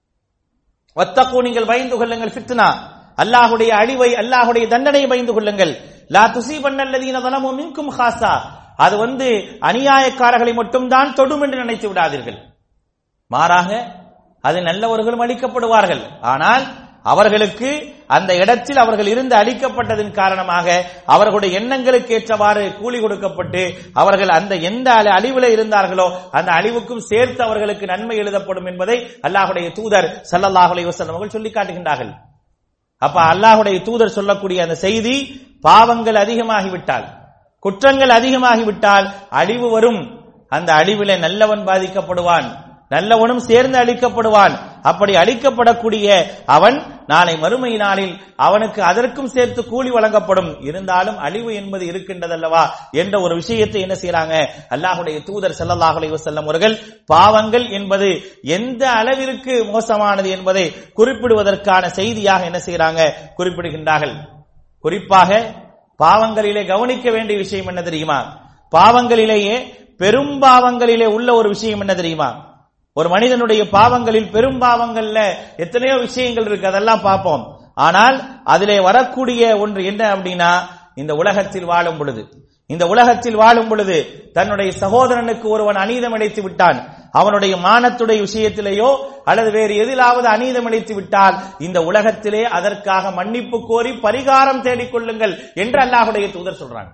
[SPEAKER 2] வத்தக்கு நீங்கள் பயந்து கொள்ளுங்கள் ஃபித்னா அல்லாஹுடைய அழிவை அல்லாஹுடைய தண்டனையை பயந்து கொள்ளுங்கள் லா துசீபன் அல்லதீன ظلموا மின்கும் ஹாஸா அது வந்து அநியாயக்காரர்களை மட்டும்தான் தொடும் என்று நினைத்து விடாதீர்கள் மாறாக அது நல்லவர்களும் அழிக்கப்படுவார்கள் ஆனால் அவர்களுக்கு அந்த இடத்தில் அவர்கள் இருந்து அழிக்கப்பட்டதன் காரணமாக அவர்களுடைய எண்ணங்களுக்கு ஏற்றவாறு கூலி கொடுக்கப்பட்டு அவர்கள் அந்த எந்த அழி- அழிவில இருந்தார்களோ அந்த அழிவுக்கும் சேர்த்து அவர்களுக்கு நன்மை எழுதப்படும் என்பதை அல்லாஹுடைய தூதர் ஸல்லல்லாஹு அலைஹி வஸல்லம் அவர்கள் சொல்லி காட்டுகின்றார்கள் அப்ப அல்லாஹுடைய தூதர் சொல்லக்கூடிய அந்த செய்தி பாவங்கள் அதிகமாகிவிட்டால் குற்றங்கள் அதிகமாகிவிட்டால் அழிவு வரும் அந்த அழிவிலே நல்லவன் பாதிக்கப்படுவான் நல்லவனும் சேர்ந்து அழிக்கப்படுவான் அப்படி அழிக்கப்படக்கூடிய அவன் நாளை மறுமை நாளில் அவனுக்கு அதற்கும் சேர்த்து கூலி வழங்கப்படும் இருந்தாலும் அழிவு என்பது இருக்கின்றதல்லவா என்ற ஒரு விஷயத்தை என்ன செய்றாங்க அல்லாஹுடைய தூதர் ஸல்லல்லாஹு அலைஹி வஸல்லம் அவர்கள் பாவங்கள் என்பது எந்த அளவிற்கு மோசமானது என்பதை குறிப்பிடுவதற்கான செய்தியாக என்ன செய்றாங்க குறிப்பிடுகின்றார்கள் குறிப்பாக பாவங்களிலே கவனிக்க வேண்டிய விஷயம் என்ன தெரியுமா பாவங்களிலேயே பெரும் பாவங்களிலே உள்ள ஒரு விஷயம் என்ன தெரியுமா ஒரு மனிதனுடைய பாவங்களில் பெரும் பாவங்கள்ல எத்தனையோ விஷயங்கள் இருக்கு அதெல்லாம் பார்ப்போம் ஆனால் அதிலே வரக்கூடிய ஒன்று என்ன அப்படின்னா இந்த உலகத்தில் வாழும் பொழுது இந்த உலகத்தில் வாழும் பொழுது தன்னுடைய சகோதரனுக்கு ஒருவன் அநீதம் இழைத்து விட்டான் அவனுடைய மானத்துடைய விஷயத்திலேயோ அல்லது வேறு எதிலாவது அநீதம் இழைத்து விட்டால் இந்த உலகத்திலே அதற்காக மன்னிப்பு கோரி பரிகாரம் தேடிக் கொள்ளுங்கள் என்று அல்லாஹுடைய தூதர் சொல்றாங்க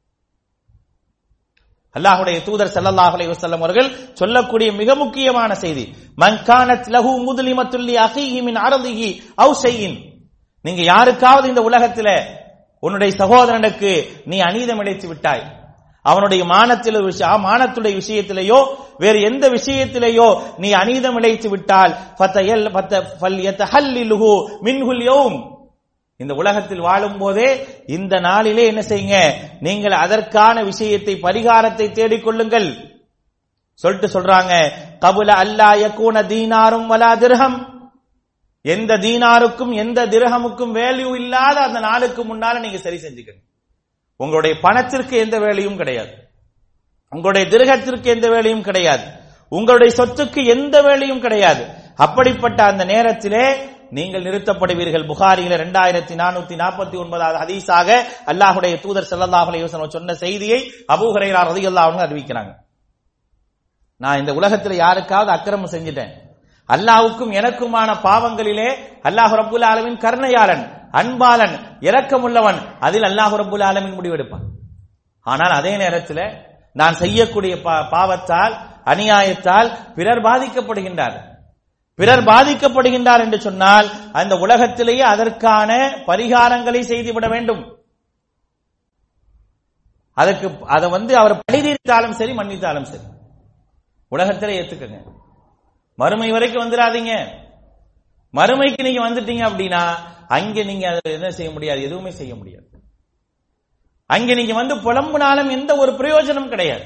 [SPEAKER 2] அல்லாஹுடைய தூதர் ஸல்லல்லாஹு அலைஹி வஸல்லம் அவர்கள் சொல்லக்கூடிய மிக முக்கியமான செய்தி மன் கானத் லஹு முதுலிமத்துல்லி அஹீஹி மின் அரதிஹி அவ் ஷைஇன் நீங்க யாருக்காவது இந்த உலகத்தில உன்னுடைய சகோதரனுக்கு நீ அநீதம் இழைத்து விட்டாய் அவனுடைய மானத்தில் ஒரு விஷயம் மானத்துடைய விஷயத்திலேயோ வேறு எந்த விஷயத்திலேயோ நீ அநீதம் இழைத்து விட்டால் ஃபத்தயல் ஃபத்த ஃபல்யதஹல்லிலுஹு மின்ஹுல் யௌம் இந்த உலகத்தில் வாழும் போதே இந்த நாளிலே என்ன செய்யுங்க நீங்கள் அதற்கான விஷயத்தை பரிகாரத்தை தேடிக்கொள்ளுங்கள் சொல்லிட்டு சொல்றாங்க கபுல அல்லா யக்கூன தீனாரும் வலா திர்ஹம் எந்த தீனாருக்கும் எந்த திரகமுக்கும் வேல்யூ இல்லாத அந்த நாளுக்கு முன்னால நீங்க சரி செஞ்சுக்கணும் உங்களுடைய பணத்திற்கு எந்த வேலையும் கிடையாது உங்களுடைய திருகத்திற்கு எந்த வேலையும் கிடையாது உங்களுடைய சொத்துக்கு எந்த வேலையும் கிடையாது அப்படிப்பட்ட அந்த நேரத்திலே நீங்கள் நிறுத்தப்படுவீர்கள் புகாரியில இரண்டாயிரத்தி நானூத்தி நாற்பத்தி ஒன்பதாவது ஹதீஸாக அல்லாஹுடைய தூதர் ஸல்லல்லாஹு அலைஹி வஸல்லம் சொன்ன செய்தியை அபூ ஹுரைரா ரலியல்லாஹு அன்ஹு அறிவிக்கிறாங்க நான் இந்த உலகத்துல யாருக்காவது அக்கிரமம் செஞ்சிட்டேன் அல்லாஹ்வுக்கும் எனக்குமான பாவங்களிலே அல்லாஹ் ரப்புல் ஆலமீன் கருணையாளன் அன்பாளன் இரக்கமுள்ளவன் அதில் அல்லாஹ் ரப்புல் ஆலமீன் முடிவெடுப்பான் ஆனால் அதே நேரத்தில் நான் செய்யக்கூடிய பா- பாவத்தால் அநியாயத்தால் பிறர் பாதிக்கப்படுகின்றார் பிறர் பாதிக்கப்படுகின்றார் என்று சொன்னால் அந்த உலகத்திலேயே அதற்கான பரிகாரங்களை செய்துவிட வேண்டும் அதுக்கு அதை வந்து அவர் பழிதீர்த்தாலும் சரி மன்னித்தாலும் சரி உலகத்திலே ஏத்துக்கங்க மறுமை வரைக்கும் வந்துடாதீங்க மறுமைக்கு நீங்க வந்துட்டீங்க அப்படின்னா அங்க நீங்க அதை என்ன செய்ய முடியாது எதுவுமே செய்ய முடியாது அங்க நீங்க வந்து புலம்புனாலும் எந்த ஒரு பிரயோஜனம் கிடையாது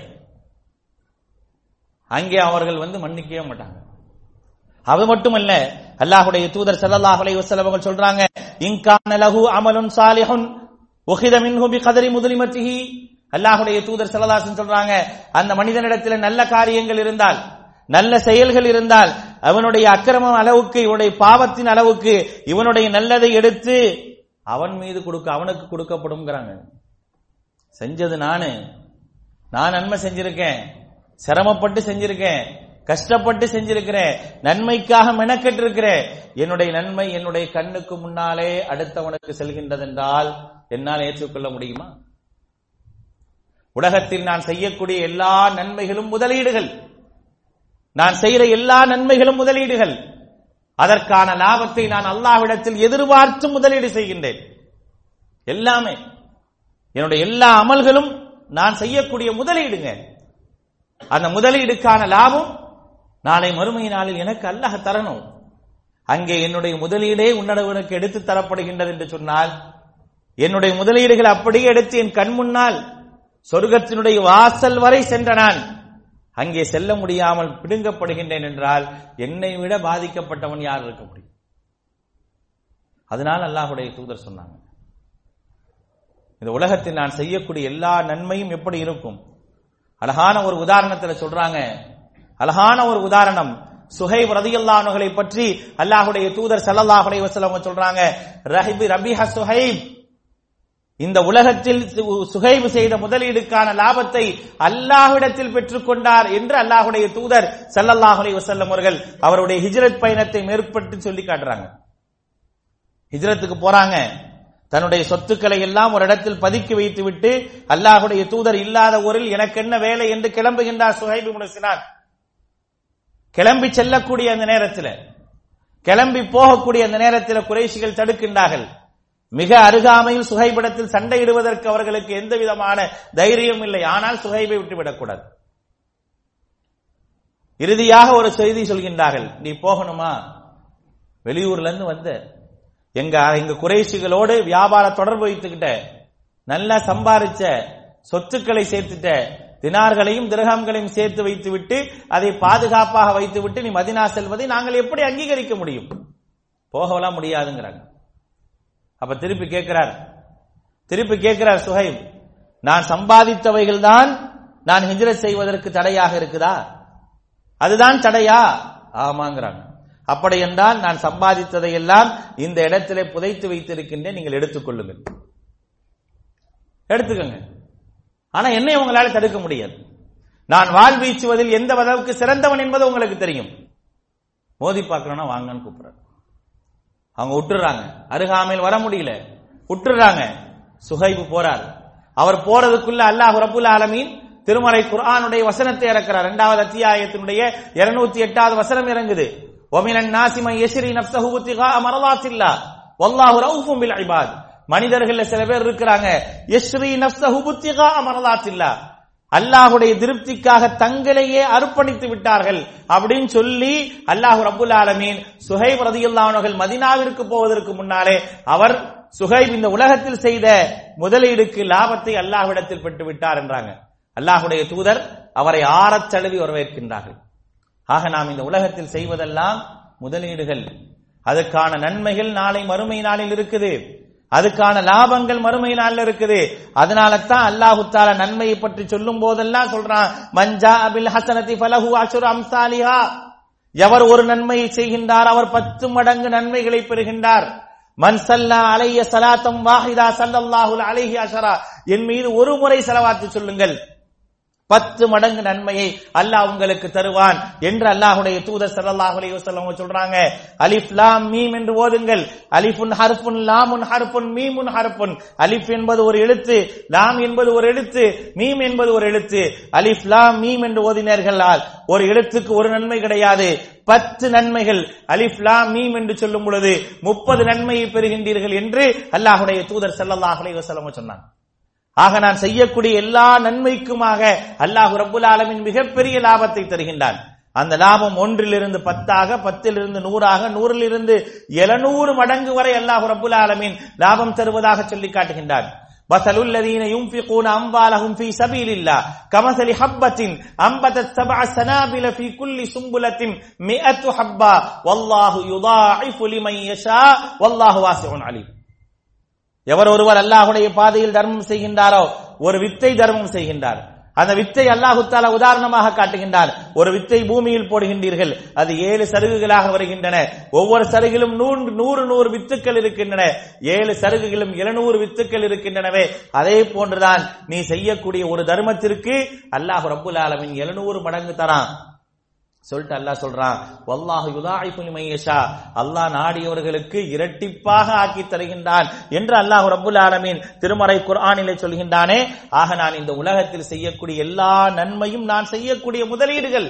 [SPEAKER 2] அங்கே அவர்கள் வந்து மன்னிக்கவே மாட்டாங்க அது மட்டுமல்ல அல்லாஹுடைய தூதர் ஸல்லல்லாஹு அலைஹி வஸல்லம் அவர்கள் சொல்றாங்க இன்கான லஹு அமலுன் சாலிஹுன் உஹித மின்ஹு பிகதரி முதுலிமத்திஹி அல்லாஹுடைய தூதர் ஸல்லல்லாஹு அலைஹி வஸல்லம் சொல்றாங்க அந்த மனிதனிடத்தில் நல்ல காரியங்கள் இருந்தால் நல்ல செயல்கள் இருந்தால் அவனுடைய அக்கிரமம் அளவுக்கு இவனுடைய பாவத்தின் அளவுக்கு இவனுடைய நல்லதை எடுத்து அவன் மீது கொடுக்க அவனுக்கு கொடுக்கப்படும்ங்கிறாங்க செஞ்சது நானு நான் நன்மை செஞ்சிருக்கேன் சிரமப்பட்டு செஞ்சிருக்கேன் கஷ்டப்பட்டு செஞ்சிருக்கிறேன் நன்மைக்காக மெனக்கெட்டு இருக்கிறேன் என்னுடைய நன்மை என்னுடைய கண்ணுக்கு முன்னாலே அடுத்தவனுக்கு செல்கின்றதென்றால் என்னால் ஏற்றுக்கொள்ள முடியுமா உலகத்தில் நான் செய்யக்கூடிய எல்லா நன்மைகளும் முதலீடுகள் நான் செய்கிற எல்லா நன்மைகளும் முதலீடுகள் அதற்கான லாபத்தை நான் அல்லாஹ்விடத்தில் எதிர்பார்த்து முதலீடு செய்கின்றேன் எல்லாமே என்னுடைய எல்லா அமல்களும் நான் செய்யக்கூடிய முதலீடுங்க அந்த முதலீடுக்கான லாபம் நாளை மறுமை நாளில் எனக்கு அல்லாஹ் தரணும் அங்கே என்னுடைய முதலீடே உன்னடவனுக்கு எடுத்து தரப்படுகின்றது என்று சொன்னால் என்னுடைய முதலீடுகள் அப்படியே எடுத்து என் கண் முன்னால் சொர்க்கத்தினுடைய வாசல் வரை சென்ற நான் அங்கே செல்ல முடியாமல் பிடுங்கப்படுகின்றேன் என்றால் என்னை விட பாதிக்கப்பட்டவன் யார் இருக்க முடியும் அதனால் அல்லாஹுடைய தூதர் சொன்னாங்க இந்த உலகத்தில் நான் செய்யக்கூடிய எல்லா நன்மையும் எப்படி இருக்கும் அழகான ஒரு உதாரணத்துல சொல்றாங்க அழகான ஒரு உதாரணம் சுஹைப் ரதியல்லானுகளை பற்றி அல்லாஹுடைய தூதர் ஸல்லல்லாஹு அலைஹி வஸல்லம் சொல்றாங்க ரஹிபி ரபிஹ சுஹைப் இந்த உலகத்தில் சு- சுஹைப் செய்த முதலீடுக்கான லாபத்தை அல்லாஹ்விடத்தில் பெற்றுக்கொண்டார் என்று அல்லாஹுடைய தூதர் ஸல்லல்லாஹு அலைஹி வஸல்லம் அவர்கள் அவருடைய ஹிஜ்ரத் பயணத்தை மேற்பட்டு சொல்லி காட்டுறாங்க ஹிஜ்ரத்துக்கு போறாங்க தன்னுடைய சொத்துக்களை எல்லாம் ஒரு இடத்தில் பதுக்கி வைத்து விட்டு அல்லாஹுடைய தூதர் இல்லாத ஊரில் எனக்கு என்ன வேலை என்று கிளம்புகின்றார் சுஹைப் இப்னு சினான் கிளம்பி செல்லக்கூடிய அந்த நேரத்தில் கிளம்பி போகக்கூடிய அந்த நேரத்தில் குறைஷிகள் தடுக்கின்றார்கள் மிக அருகாமையில் சுகைபிடத்தில் சண்டையிடுவதற்கு அவர்களுக்கு எந்த விதமான தைரியம் இல்லை ஆனால் சுகைபை விட்டுவிடக்கூடாது இறுதியாக ஒரு செய்தி சொல்கின்றார்கள் நீ போகணுமா வெளியூர்ல இருந்து வந்த எங்க எங்க குறைஷிகளோடு வியாபார தொடர்பு வைத்துக்கிட்ட நல்லா சம்பாரிச்ச சொத்துக்களை சேர்த்துட்ட தினார்களையும் திரகங்களையும் சேர்த்து வைத்து விட்டு அதை பாதுகாப்பாக வைத்து விட்டு நீ மதினா செல்வதை நாங்கள் எப்படி அங்கீகரிக்க முடியும் போகலாம் முடியாதுங்கிறாங்க அப்ப திருப்பி கேட்கிறார் திருப்பி கேட்கிறார் சுஹைப் நான் சம்பாதித்தவைகள் தான் நான் ஹிஜ்ரத் செய்வதற்கு தடையாக இருக்குதா அதுதான் தடையா ஆமாங்கிறாங்க அப்படி என்றால் நான் சம்பாதித்ததை எல்லாம் இந்த இடத்திலே புதைத்து வைத்திருக்கின்றேன் நீங்கள் எடுத்துக்கொள்ளுங்கள் எடுத்துக்கோங்க ஆனா என்னை உங்களால தடுக்க முடியாது நான் வாழ் வீச்சுவதில் எந்த அளவுக்கு சிறந்தவன் என்பது உங்களுக்கு தெரியும் மோதி பார்க்கணும்னா வாங்கன்னு கூப்பிடுறாங்க அவங்க விட்டுறாங்க அருகாமையில் வர முடியல விட்டுறாங்க சுஹைபு போறார் அவர் போறதுக்குள்ள அல்லாஹ் ரபுல் ஆலமீன் திருமறை குர்ஆனுடைய வசனத்தை இறக்கிறார் இரண்டாவது அத்தியாயத்தினுடைய இருநூத்தி எட்டாவது வசனம் இறங்குது ஒமினன் நாசிமை யஸ்ரி நஃப்ஸஹு இப்திகா மரலாத்தில்லா வல்லாஹு ரவுஃபும் பில் இபாத் மனிதர்கள்ல சில பேர் இருக்கிறாங்க யஸ்ரி நஃப்ஸஹு இப்திகா மரலாத்தில்லா அல்லாஹுடைய திருப்திக்காக தங்களையே அர்ப்பணித்து விட்டார்கள் அப்படின்னு சொல்லி அல்லாஹு ரபுல் ஆலமீன் சுஹைப் ரதியுல்லாஹர்கள் மதினாவிற்கு போவதற்கு முன்னாலே அவர் சுஹைப் இந்த உலகத்தில் செய்த முதலீடுக்கு லாபத்தை அல்லாஹ்விடத்தில் பெற்று விட்டார் என்றாங்க அல்லாஹுடைய தூதர் அவரை ஆறத் தழுவி வரவேற்கின்றார்கள் ஆக நாம் இந்த உலகத்தில் செய்வதெல்லாம் முதலீடுகள் அதுக்கான நன்மைகள் நாளை மறுமை நாளில் இருக்குது அதுக்கான லாபங்கள் மறுமை நாள்ல இருக்குது அதனால தான் அல்லாஹு தாலா நன்மையை பற்றி சொல்லும் போதெல்லாம் சொல்றான் மஞ்சா அபில் ஹசனதி ஃபலஹு அஷுரு அம்சாலிஹா எவர் ஒரு நன்மையை செய்கின்றார் அவர் பத்து மடங்கு நன்மைகளை பெறுகின்றார் மன் சல்லா அலைய சலாத்தம் வாஹிதா சல்லல்லாஹு அலைஹி அஷரா என் மீது ஒரு முறை செலவாத்து சொல்லுங்கள் பத்து மடங்கு நன்மையை அல்லாஹ் உங்களுக்கு தருவான் என்று அல்லாஹுடைய தூதர் ஸல்லல்லாஹு அலைஹி வஸல்லம் சொல்றாங்க அலிஃப் லாம் மீம் என்று ஓதுங்கள் அலிஃபுன் ஹர்ஃபுன் லாமுன் ஹர்ஃபுன் மீமுன் ஹர்ஃபுன் அலிஃப் என்பது ஒரு எழுத்து லாம் என்பது ஒரு எழுத்து மீம் என்பது ஒரு எழுத்து அலிஃப் லாம் மீம் என்று ஓதினீர்களால் ஒரு எழுத்துக்கு ஒரு நன்மை கிடையாது பத்து நன்மைகள் அலிஃப் லாம் மீம் என்று சொல்லும் பொழுது முப்பது நன்மையை பெறுகின்றீர்கள் என்று அல்லாஹுடைய தூதர் ஸல்லல்லாஹு அலைஹி வஸல்லம் சொன்னாங்க ஆக நான் செய்யக்கூடிய எல்லா நன்மைக்குமாக அல்லாஹ் ரப்புல் ஆலமின் மிகப்பெரிய லாபத்தை தருகின்றான் அந்த லாபம் ஒன்றிலிருந்து பத்தாக பத்திலிருந்து நூறாக நூறிலிருந்து எழுநூறு மடங்கு வரை அல்லாஹ் ரப்புல் ஆலமின் லாபம் தருவதாக சொல்லி காட்டுகின்றான் مثل الذين ينفقون أموالهم في سبيل الله كمثل حبة أنبتت سبع سنابل في كل سنبلة مئة حبة والله يضاعف لمن يشاء والله واسع عليم எவர் ஒருவர் அல்லாஹுடைய பாதையில் தர்மம் செய்கின்றாரோ ஒரு வித்தை தர்மம் செய்கின்றார் அந்த வித்தை அல்லாஹு தாலா உதாரணமாக காட்டுகின்றார் ஒரு வித்தை பூமியில் போடுகின்றீர்கள் அது ஏழு சருகுகளாக வருகின்றன ஒவ்வொரு சருகிலும் நூறு நூறு நூறு வித்துக்கள் இருக்கின்றன ஏழு சருகுகளும் இருநூறு வித்துக்கள் இருக்கின்றனவே அதே போன்றுதான் நீ செய்யக்கூடிய ஒரு தர்மத்திற்கு அல்லாஹ் ரப்புல் ஆலமின் எழுநூறு மடங்கு தரான் சொல்லிட்டு அல்லாஹ் சொல்றான் வல்லாஹு யுதாயிஃபு லிமன் யஷா அல்லாஹ் நாடியவர்களுக்கு இரட்டிப்பாக ஆக்கி தருகின்றான் என்று அல்லாஹ் ரப்புல் ஆலமீன் திருமறை குர்ஆனிலே சொல்கின்றானே ஆக நான் இந்த உலகத்தில் செய்யக்கூடிய எல்லா நன்மையும் நான் செய்யக்கூடிய முதலீடுகள்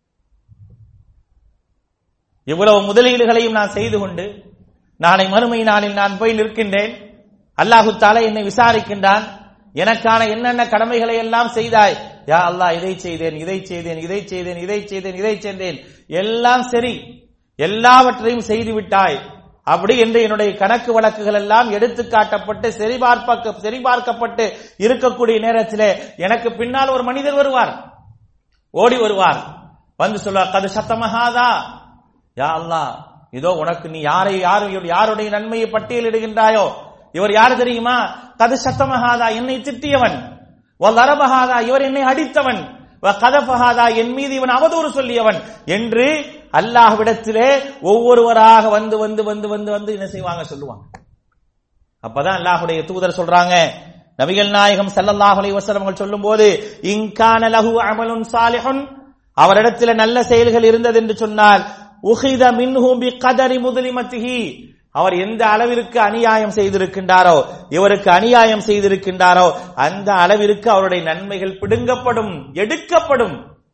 [SPEAKER 2] இவ்வளவு முதலீடுகளையும் நான் செய்து கொண்டு நாளை மறுமை நாளில் நான் போய் நிற்கின்றேன் அல்லாஹு தாலா என்னை விசாரிக்கின்றான் எனக்கான என்னென்ன கடமைகளை எல்லாம் செய்தாய் யா அல்லாஹ் இதை செய்தேன் இதை செய்தேன் இதை செய்தேன் இதை செய்தேன் இதை செய்தேன் எல்லாம் சரி எல்லாவற்றையும் செய்து விட்டாய் அப்படி என்று என்னுடைய கணக்கு வழக்குகள் எல்லாம் எடுத்து காட்டப்பட்டு சரிபார்ப்ப சரிபார்க்கப்பட்டு இருக்கக்கூடிய நேரத்திலே எனக்கு பின்னால் ஒரு மனிதர் வருவார் ஓடி வருவார் வந்து சொல்வார் கது சத்தமகாதா யா அல்லாஹ் இதோ உனக்கு நீ யாரை யாரு யாருடைய நன்மையை பட்டியலிடுகின்றாயோ இவர் யாரு தெரியுமா கது சத்தமகாதா என்னை திட்டியவன் அரபகாதா இவர் என்னை அடித்தவன் கதபகாதா என் மீது இவன் அவதூறு சொல்லியவன் என்று அல்லாஹ்விடத்திலே ஒவ்வொருவராக வந்து வந்து வந்து வந்து வந்து என்ன செய்வாங்க சொல்லுவாங்க அப்பதான் அல்லாஹுடைய தூதர் சொல்றாங்க நபிகள் நாயகம் ஸல்லல்லாஹு அலைஹி வஸல்லம் அவர்கள் சொல்லும்போது இன்கான லஹு அமலுன் சாலிஹுன் அவரிடத்தில் நல்ல செயல்கள் இருந்தது என்று சொன்னால் உஹித மின்ஹு பிகதரி முதலிமத்திஹி அவர் எந்த அளவிற்கு அநியாயம் செய்திருக்கின்றாரோ இவருக்கு அநியாயம் செய்திருக்கின்றாரோ அந்த அளவிற்கு அவருடைய நன்மைகள் பிடுங்கப்படும் எடுக்கப்படும்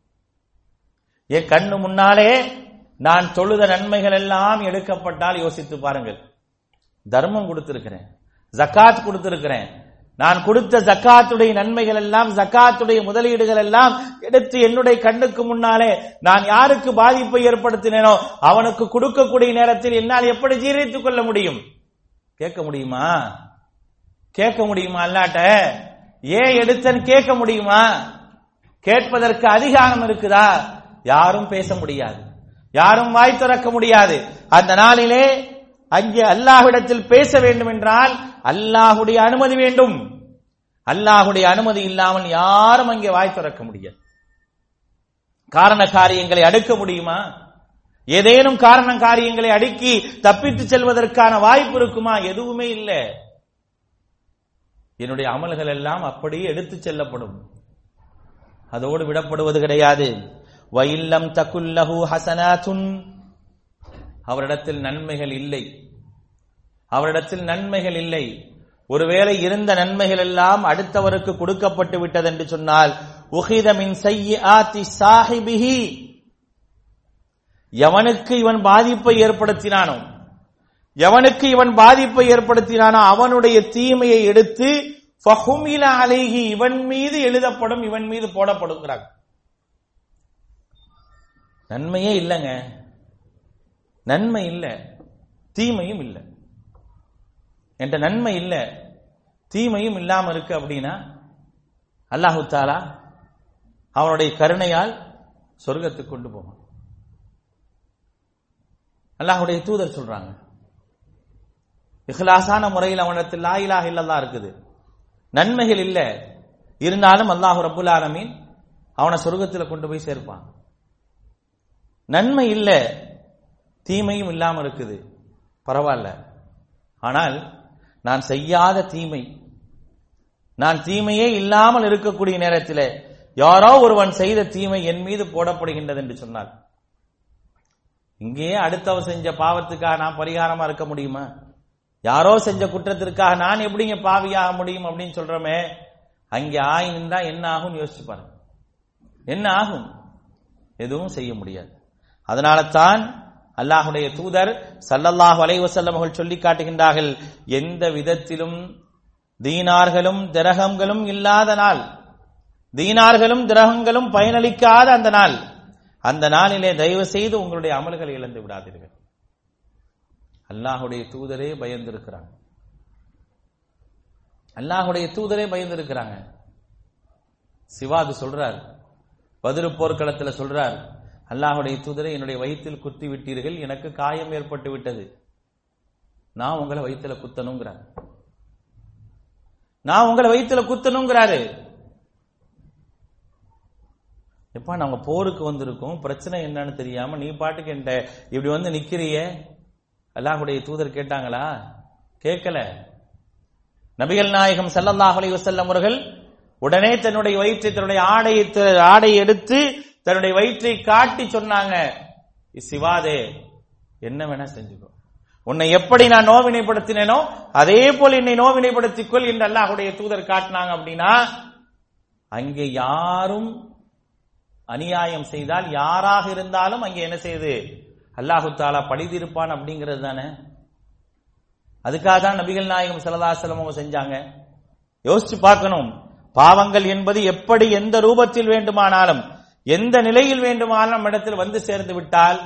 [SPEAKER 2] என் கண்ணு முன்னாலே நான் தொழுத நன்மைகள் எல்லாம் எடுக்கப்பட்டால் யோசித்து பாருங்கள் தர்மம் கொடுத்திருக்கிறேன் ஜக்காத் கொடுத்திருக்கிறேன் நான் கொடுத்த ஜக்காத்துடைய நன்மைகள் எல்லாம் ஜக்காத்துடைய முதலீடுகள் எல்லாம் எடுத்து என்னுடைய கண்ணுக்கு முன்னாலே நான் யாருக்கு பாதிப்பை ஏற்படுத்தினேனோ அவனுக்கு கொடுக்கக்கூடிய நேரத்தில் என்னால் எப்படி ஜீரணித்துக் கொள்ள முடியும் கேட்க முடியுமா கேட்க முடியுமா அல்லாட்ட ஏன் எடுத்தன்னு கேட்க முடியுமா கேட்பதற்கு அதிகாரம் இருக்குதா யாரும் பேச முடியாது யாரும் வாய் திறக்க முடியாது அந்த நாளிலே அங்கே அல்லாஹ்விடத்தில் பேச வேண்டும் என்றால் அல்லாஹுடைய அனுமதி வேண்டும் அல்லாஹுடைய அனுமதி இல்லாமல் யாரும் அங்கே வாய் திறக்க முடியாது காரண காரியங்களை அடுக்க முடியுமா ஏதேனும் காரண காரியங்களை அடுக்கி தப்பித்து செல்வதற்கான வாய்ப்பு இருக்குமா எதுவுமே இல்லை என்னுடைய அமல்கள் எல்லாம் அப்படியே எடுத்து செல்லப்படும் அதோடு விடப்படுவது கிடையாது வயில்லம் தகுல்லஹு ஹசனாத்துன் அவரிடத்தில் நன்மைகள் இல்லை அவரிடத்தில் நன்மைகள் இல்லை ஒருவேளை இருந்த நன்மைகள் எல்லாம் அடுத்தவருக்கு கொடுக்கப்பட்டு விட்டது என்று சொன்னால் உஹித மின் செய்யாத்தி சாஹிபிஹி எவனுக்கு இவன் பாதிப்பை ஏற்படுத்தினானோ எவனுக்கு இவன் பாதிப்பை ஏற்படுத்தினானோ அவனுடைய தீமையை எடுத்து ஃபஹுமில அலைஹி இவன் மீது எழுதப்படும் இவன் மீது போடப்படுகிறாங்க நன்மையே இல்லைங்க நன்மை இல்லை தீமையும் இல்லை என்ற நன்மை இல்லை தீமையும் இல்லாம இருக்கு அப்படின்னா அல்லாஹு தாலா அவனுடைய கருணையால் சொர்க்கத்துக்கு கொண்டு போவான் அல்லாஹுடைய தூதர் சொல்றாங்க இஹ்லாசான முறையில் அவனிடத்தில் லா இலாஹ இல்லல்லா இருக்குது நன்மைகள் இல்ல இருந்தாலும் அல்லாஹு ரபுல் ஆலமீன் அவனை சொர்க்கத்தில் கொண்டு போய் சேர்ப்பான் நன்மை இல்ல தீமையும் இல்லாம இருக்குது பரவாயில்ல ஆனால் நான் செய்யாத தீமை நான் தீமையே இல்லாமல் இருக்கக்கூடிய நேரத்தில் யாரோ ஒருவன் செய்த தீமை என் மீது போடப்படுகின்றது என்று சொன்னால் இங்கேயே அடுத்தவன் செஞ்ச பாவத்துக்காக நான் பரிகாரமா இருக்க முடியுமா யாரோ செஞ்ச குற்றத்திற்காக நான் எப்படிங்க பாவியாக முடியும் அப்படின்னு சொல்றோமே அங்கே ஆயினுந்தா என்ன ஆகும் யோசிச்சு பாருங்க என்ன ஆகும் எதுவும் செய்ய முடியாது அதனால தான் அல்லாஹுடைய தூதர் சல்லல்லாஹு அலைவசல்லம் அவர்கள் சொல்லி காட்டுகின்றார்கள் எந்த விதத்திலும் தீனார்களும் திரகங்களும் இல்லாத நாள் தீனார்களும் திரகங்களும் பயனளிக்காத அந்த நாள் அந்த நாளிலே தயவு செய்து உங்களுடைய அமல்களை இழந்து விடாதீர்கள் அல்லாஹுடைய தூதரே பயந்திருக்கிறாங்க அல்லாஹுடைய தூதரே பயந்திருக்கிறாங்க சிவாது சொல்றார் பதிரு போர்க்களத்துல சொல்றார் அல்லாஹுடைய தூதரை என்னுடைய வயிற்றில் குத்தி விட்டீர்கள் எனக்கு காயம் ஏற்பட்டு விட்டது நான் உங்களை வயிற்றுல குத்தணுங்கிறார் நான் உங்களை வயிற்றுல குத்தணுங்கிறாரு எப்பா நாங்க போருக்கு வந்திருக்கோம் பிரச்சனை என்னன்னு தெரியாம நீ பாட்டுக்கு என்கிட்ட இப்படி வந்து நிக்கிறிய அல்லாஹுடைய தூதர் கேட்டாங்களா கேட்கல நபிகள் நாயகம் ஸல்லல்லாஹு அலைஹி வஸல்லம் அவர்கள் உடனே தன்னுடைய வயிற்றை தன்னுடைய ஆடையை ஆடையை எடுத்து தன்னுடைய வயிற்றை காட்டி சொன்னாங்க சிவாதே என்ன வேணா செஞ்சுக்கோ உன்னை எப்படி நான் நோவினைப்படுத்தினேனோ அதே போல் என்னை நோவினைப்படுத்திக் கொள் என்று அல்லாஹுடைய தூதர் காட்டினாங்க அப்படின்னா அங்கே யாரும் அநியாயம் செய்தால் யாராக இருந்தாலும் அங்கே என்ன செய்யுது அல்லாஹு தாலா பழிதிருப்பான் அப்படிங்கிறது தானே அதுக்காக தான் நபிகள் நாயகம் சல்லல்லாஹு அவங்க செஞ்சாங்க யோசிச்சு பார்க்கணும் பாவங்கள் என்பது எப்படி எந்த ரூபத்தில் வேண்டுமானாலும் எந்த நிலையில் வேண்டுமானாலும் நம்மிடத்தில் வந்து சேர்ந்து விட்டால்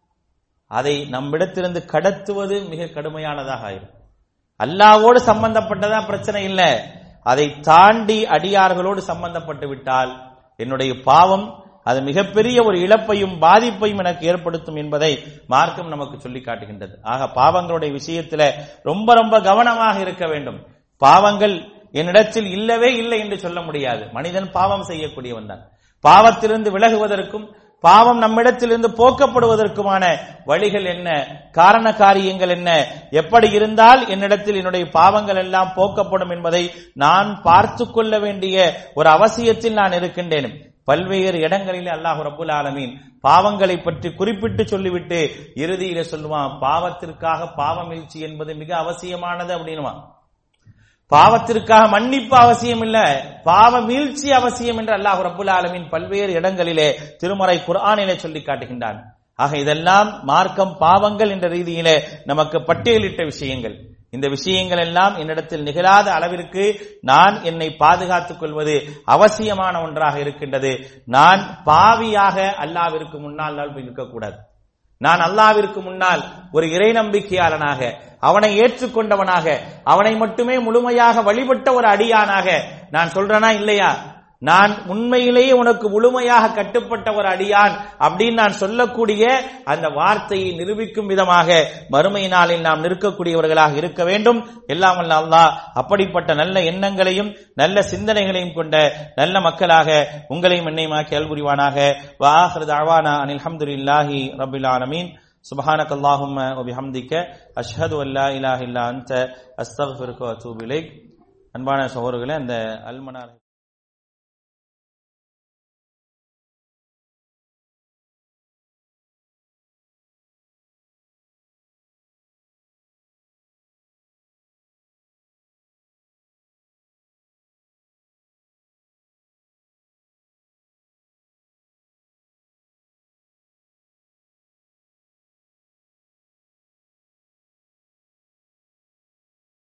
[SPEAKER 2] அதை நம்மிடத்திலிருந்து கடத்துவது மிக கடுமையானதாக ஆயிரும் அல்லாவோடு சம்பந்தப்பட்டதா பிரச்சனை இல்லை அதை தாண்டி அடியார்களோடு சம்பந்தப்பட்டு விட்டால் என்னுடைய பாவம் அது மிகப்பெரிய ஒரு இழப்பையும் பாதிப்பையும் எனக்கு ஏற்படுத்தும் என்பதை மார்க்கம் நமக்கு சொல்லி காட்டுகின்றது ஆக பாவங்களுடைய விஷயத்துல ரொம்ப ரொம்ப கவனமாக இருக்க வேண்டும் பாவங்கள் என்னிடத்தில் இல்லவே இல்லை என்று சொல்ல முடியாது மனிதன் பாவம் செய்யக்கூடியவன் தான் பாவத்திலிருந்து விலகுவதற்கும் பாவம் நம்மிடத்திலிருந்து போக்கப்படுவதற்குமான வழிகள் என்ன காரண காரியங்கள் என்ன எப்படி இருந்தால் என்னிடத்தில் என்னுடைய பாவங்கள் எல்லாம் போக்கப்படும் என்பதை நான் பார்த்து கொள்ள வேண்டிய ஒரு அவசியத்தில் நான் இருக்கின்றேன் பல்வேறு இடங்களில் அல்லாஹ் ரபுல் ஆலமீன் பாவங்களை பற்றி குறிப்பிட்டு சொல்லிவிட்டு இறுதியில சொல்லுவான் பாவத்திற்காக பாவமீழ்ச்சி என்பது மிக அவசியமானது அப்படின்னுவான் பாவத்திற்காக மன்னிப்பு அவசியம் இல்ல பாவ மீழ்ச்சி அவசியம் என்று அல்லாஹ் ரபுல் ஆலமின் பல்வேறு இடங்களிலே திருமறை குர்ஆனிலே சொல்லி காட்டுகின்றான் ஆக இதெல்லாம் மார்க்கம் பாவங்கள் என்ற ரீதியிலே நமக்கு பட்டியலிட்ட விஷயங்கள் இந்த விஷயங்கள் எல்லாம் என்னிடத்தில் நிகழாத அளவிற்கு நான் என்னை பாதுகாத்துக் கொள்வது அவசியமான ஒன்றாக இருக்கின்றது நான் பாவியாக அல்லாவிற்கு முன்னால் இருக்கக்கூடாது நான் அல்லாவிற்கு முன்னால் ஒரு இறை நம்பிக்கையாளனாக அவனை ஏற்றுக்கொண்டவனாக அவனை மட்டுமே முழுமையாக வழிபட்ட ஒரு அடியானாக நான் சொல்றேனா இல்லையா நான் உண்மையிலேயே உனக்கு முழுமையாக கட்டுப்பட்ட ஒரு அடியான் அப்படின்னு நான் சொல்லக்கூடிய அந்த வார்த்தையை நிரூபிக்கும் விதமாக மறுமை நாளில் நாம் நிற்கக்கூடியவர்களாக இருக்க வேண்டும் எல்லாம் வல்ல அல்லாஹ் அப்படிப்பட்ட நல்ல எண்ணங்களையும் நல்ல சிந்தனைகளையும் கொண்ட நல்ல மக்களாக உங்களையும் என்னையுமாக்கி அல்புரிவானாக வாஹர் தாவானா அனில் அல்ஹம்துலில்லாஹி ரபில் ஆலமீன் سبحانك اللهم وبحمدك أشهد أن لا إله إلا أنت أستغفرك وأتوب إليك அன்பான சகோதரர்களே அந்த அல்மனார்